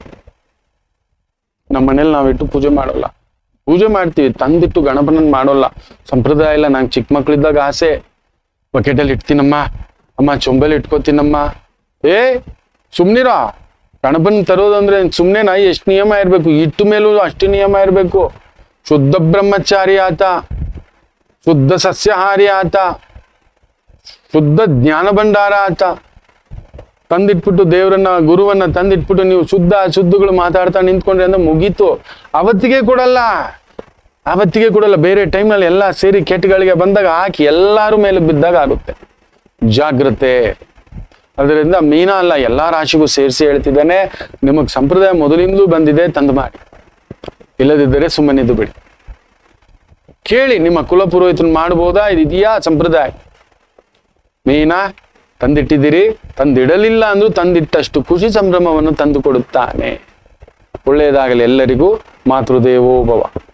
ನಮ್ಮ ಮನೇಲಿ ನಾವಿಟ್ಟು ಪೂಜೆ ಮಾಡೋಲ್ಲ ಪೂಜೆ ಮಾಡ್ತೀವಿ ತಂದಿಟ್ಟು ಗಣಪನನ್ನ ಮಾಡೋಲ್ಲ ಸಂಪ್ರದಾಯ ಇಲ್ಲ ನಂಗೆ ಚಿಕ್ಕ ಮಕ್ಳಿದ್ದಾಗ ಆಸೆ ಬಕೆಟಲ್ಲಿ ಇಡ್ತೀನಮ್ಮ ಅಮ್ಮ ಚೊಂಬಲ್ಲಿ ಇಟ್ಕೋತೀನಮ್ಮ ಏ ಸುಮ್ನಿರ ಗಣಪನ ತರೋದಂದ್ರೆ ಸುಮ್ನೆ ನಾ ಎಷ್ಟು ನಿಯಮ ಇರಬೇಕು ಇಟ್ಟು ಮೇಲೂ ಅಷ್ಟು ನಿಯಮ ಇರಬೇಕು ಶುದ್ಧ ಬ್ರಹ್ಮಚಾರಿ ಆತ ಶುದ್ಧ ಸಸ್ಯಾಹಾರಿ ಆತ ಶುದ್ಧ ಜ್ಞಾನ ಭಂಡಾರ ಆತ ತಂದಿಟ್ಬಿಟ್ಟು ದೇವರನ್ನ ಗುರುವನ್ನ ತಂದಿಟ್ಬಿಟ್ಟು ನೀವು ಶುದ್ಧ ಅಶುದ್ಧಗಳು ಮಾತಾಡ್ತಾ ನಿಂತ್ಕೊಂಡ್ರೆ ಅಂದ್ರೆ ಮುಗೀತು ಅವತ್ತಿಗೆ ಕೊಡಲ್ಲ ಅವತ್ತಿಗೆ ಕೊಡಲ್ಲ ಬೇರೆ ಟೈಮ್ನಲ್ಲಿ ಎಲ್ಲ ಸೇರಿ ಕೆಟ್ಟಗಳಿಗೆ ಬಂದಾಗ ಹಾಕಿ ಎಲ್ಲಾರು ಮೇಲೆ ಬಿದ್ದಾಗ ಆಗುತ್ತೆ ಜಾಗ್ರತೆ ಅದರಿಂದ ಮೀನ ಅಲ್ಲ ಎಲ್ಲಾ ರಾಶಿಗೂ ಸೇರಿಸಿ ಹೇಳ್ತಿದ್ದಾನೆ ನಿಮಗ್ ಸಂಪ್ರದಾಯ ಮೊದಲಿಂದಲೂ ಬಂದಿದೆ ತಂದು ಮಾಡಿ ಇಲ್ಲದಿದ್ದರೆ ಸುಮ್ಮನಿದ್ದು ಬಿಡಿ ಕೇಳಿ ನಿಮ್ಮ ಕುಲಪುರೋಹಿತನ ಮಾಡ್ಬೋದಾ ಇದಿದೆಯಾ ಸಂಪ್ರದಾಯ ಮೀನ ತಂದಿಟ್ಟಿದ್ದೀರಿ ತಂದಿಡಲಿಲ್ಲ ಅಂದ್ರೂ ತಂದಿಟ್ಟಷ್ಟು ಖುಷಿ ಸಂಭ್ರಮವನ್ನು ತಂದು ಕೊಡುತ್ತಾನೆ ಒಳ್ಳೆಯದಾಗಲಿ ಎಲ್ಲರಿಗೂ ಮಾತೃದೇವೋ ಭವ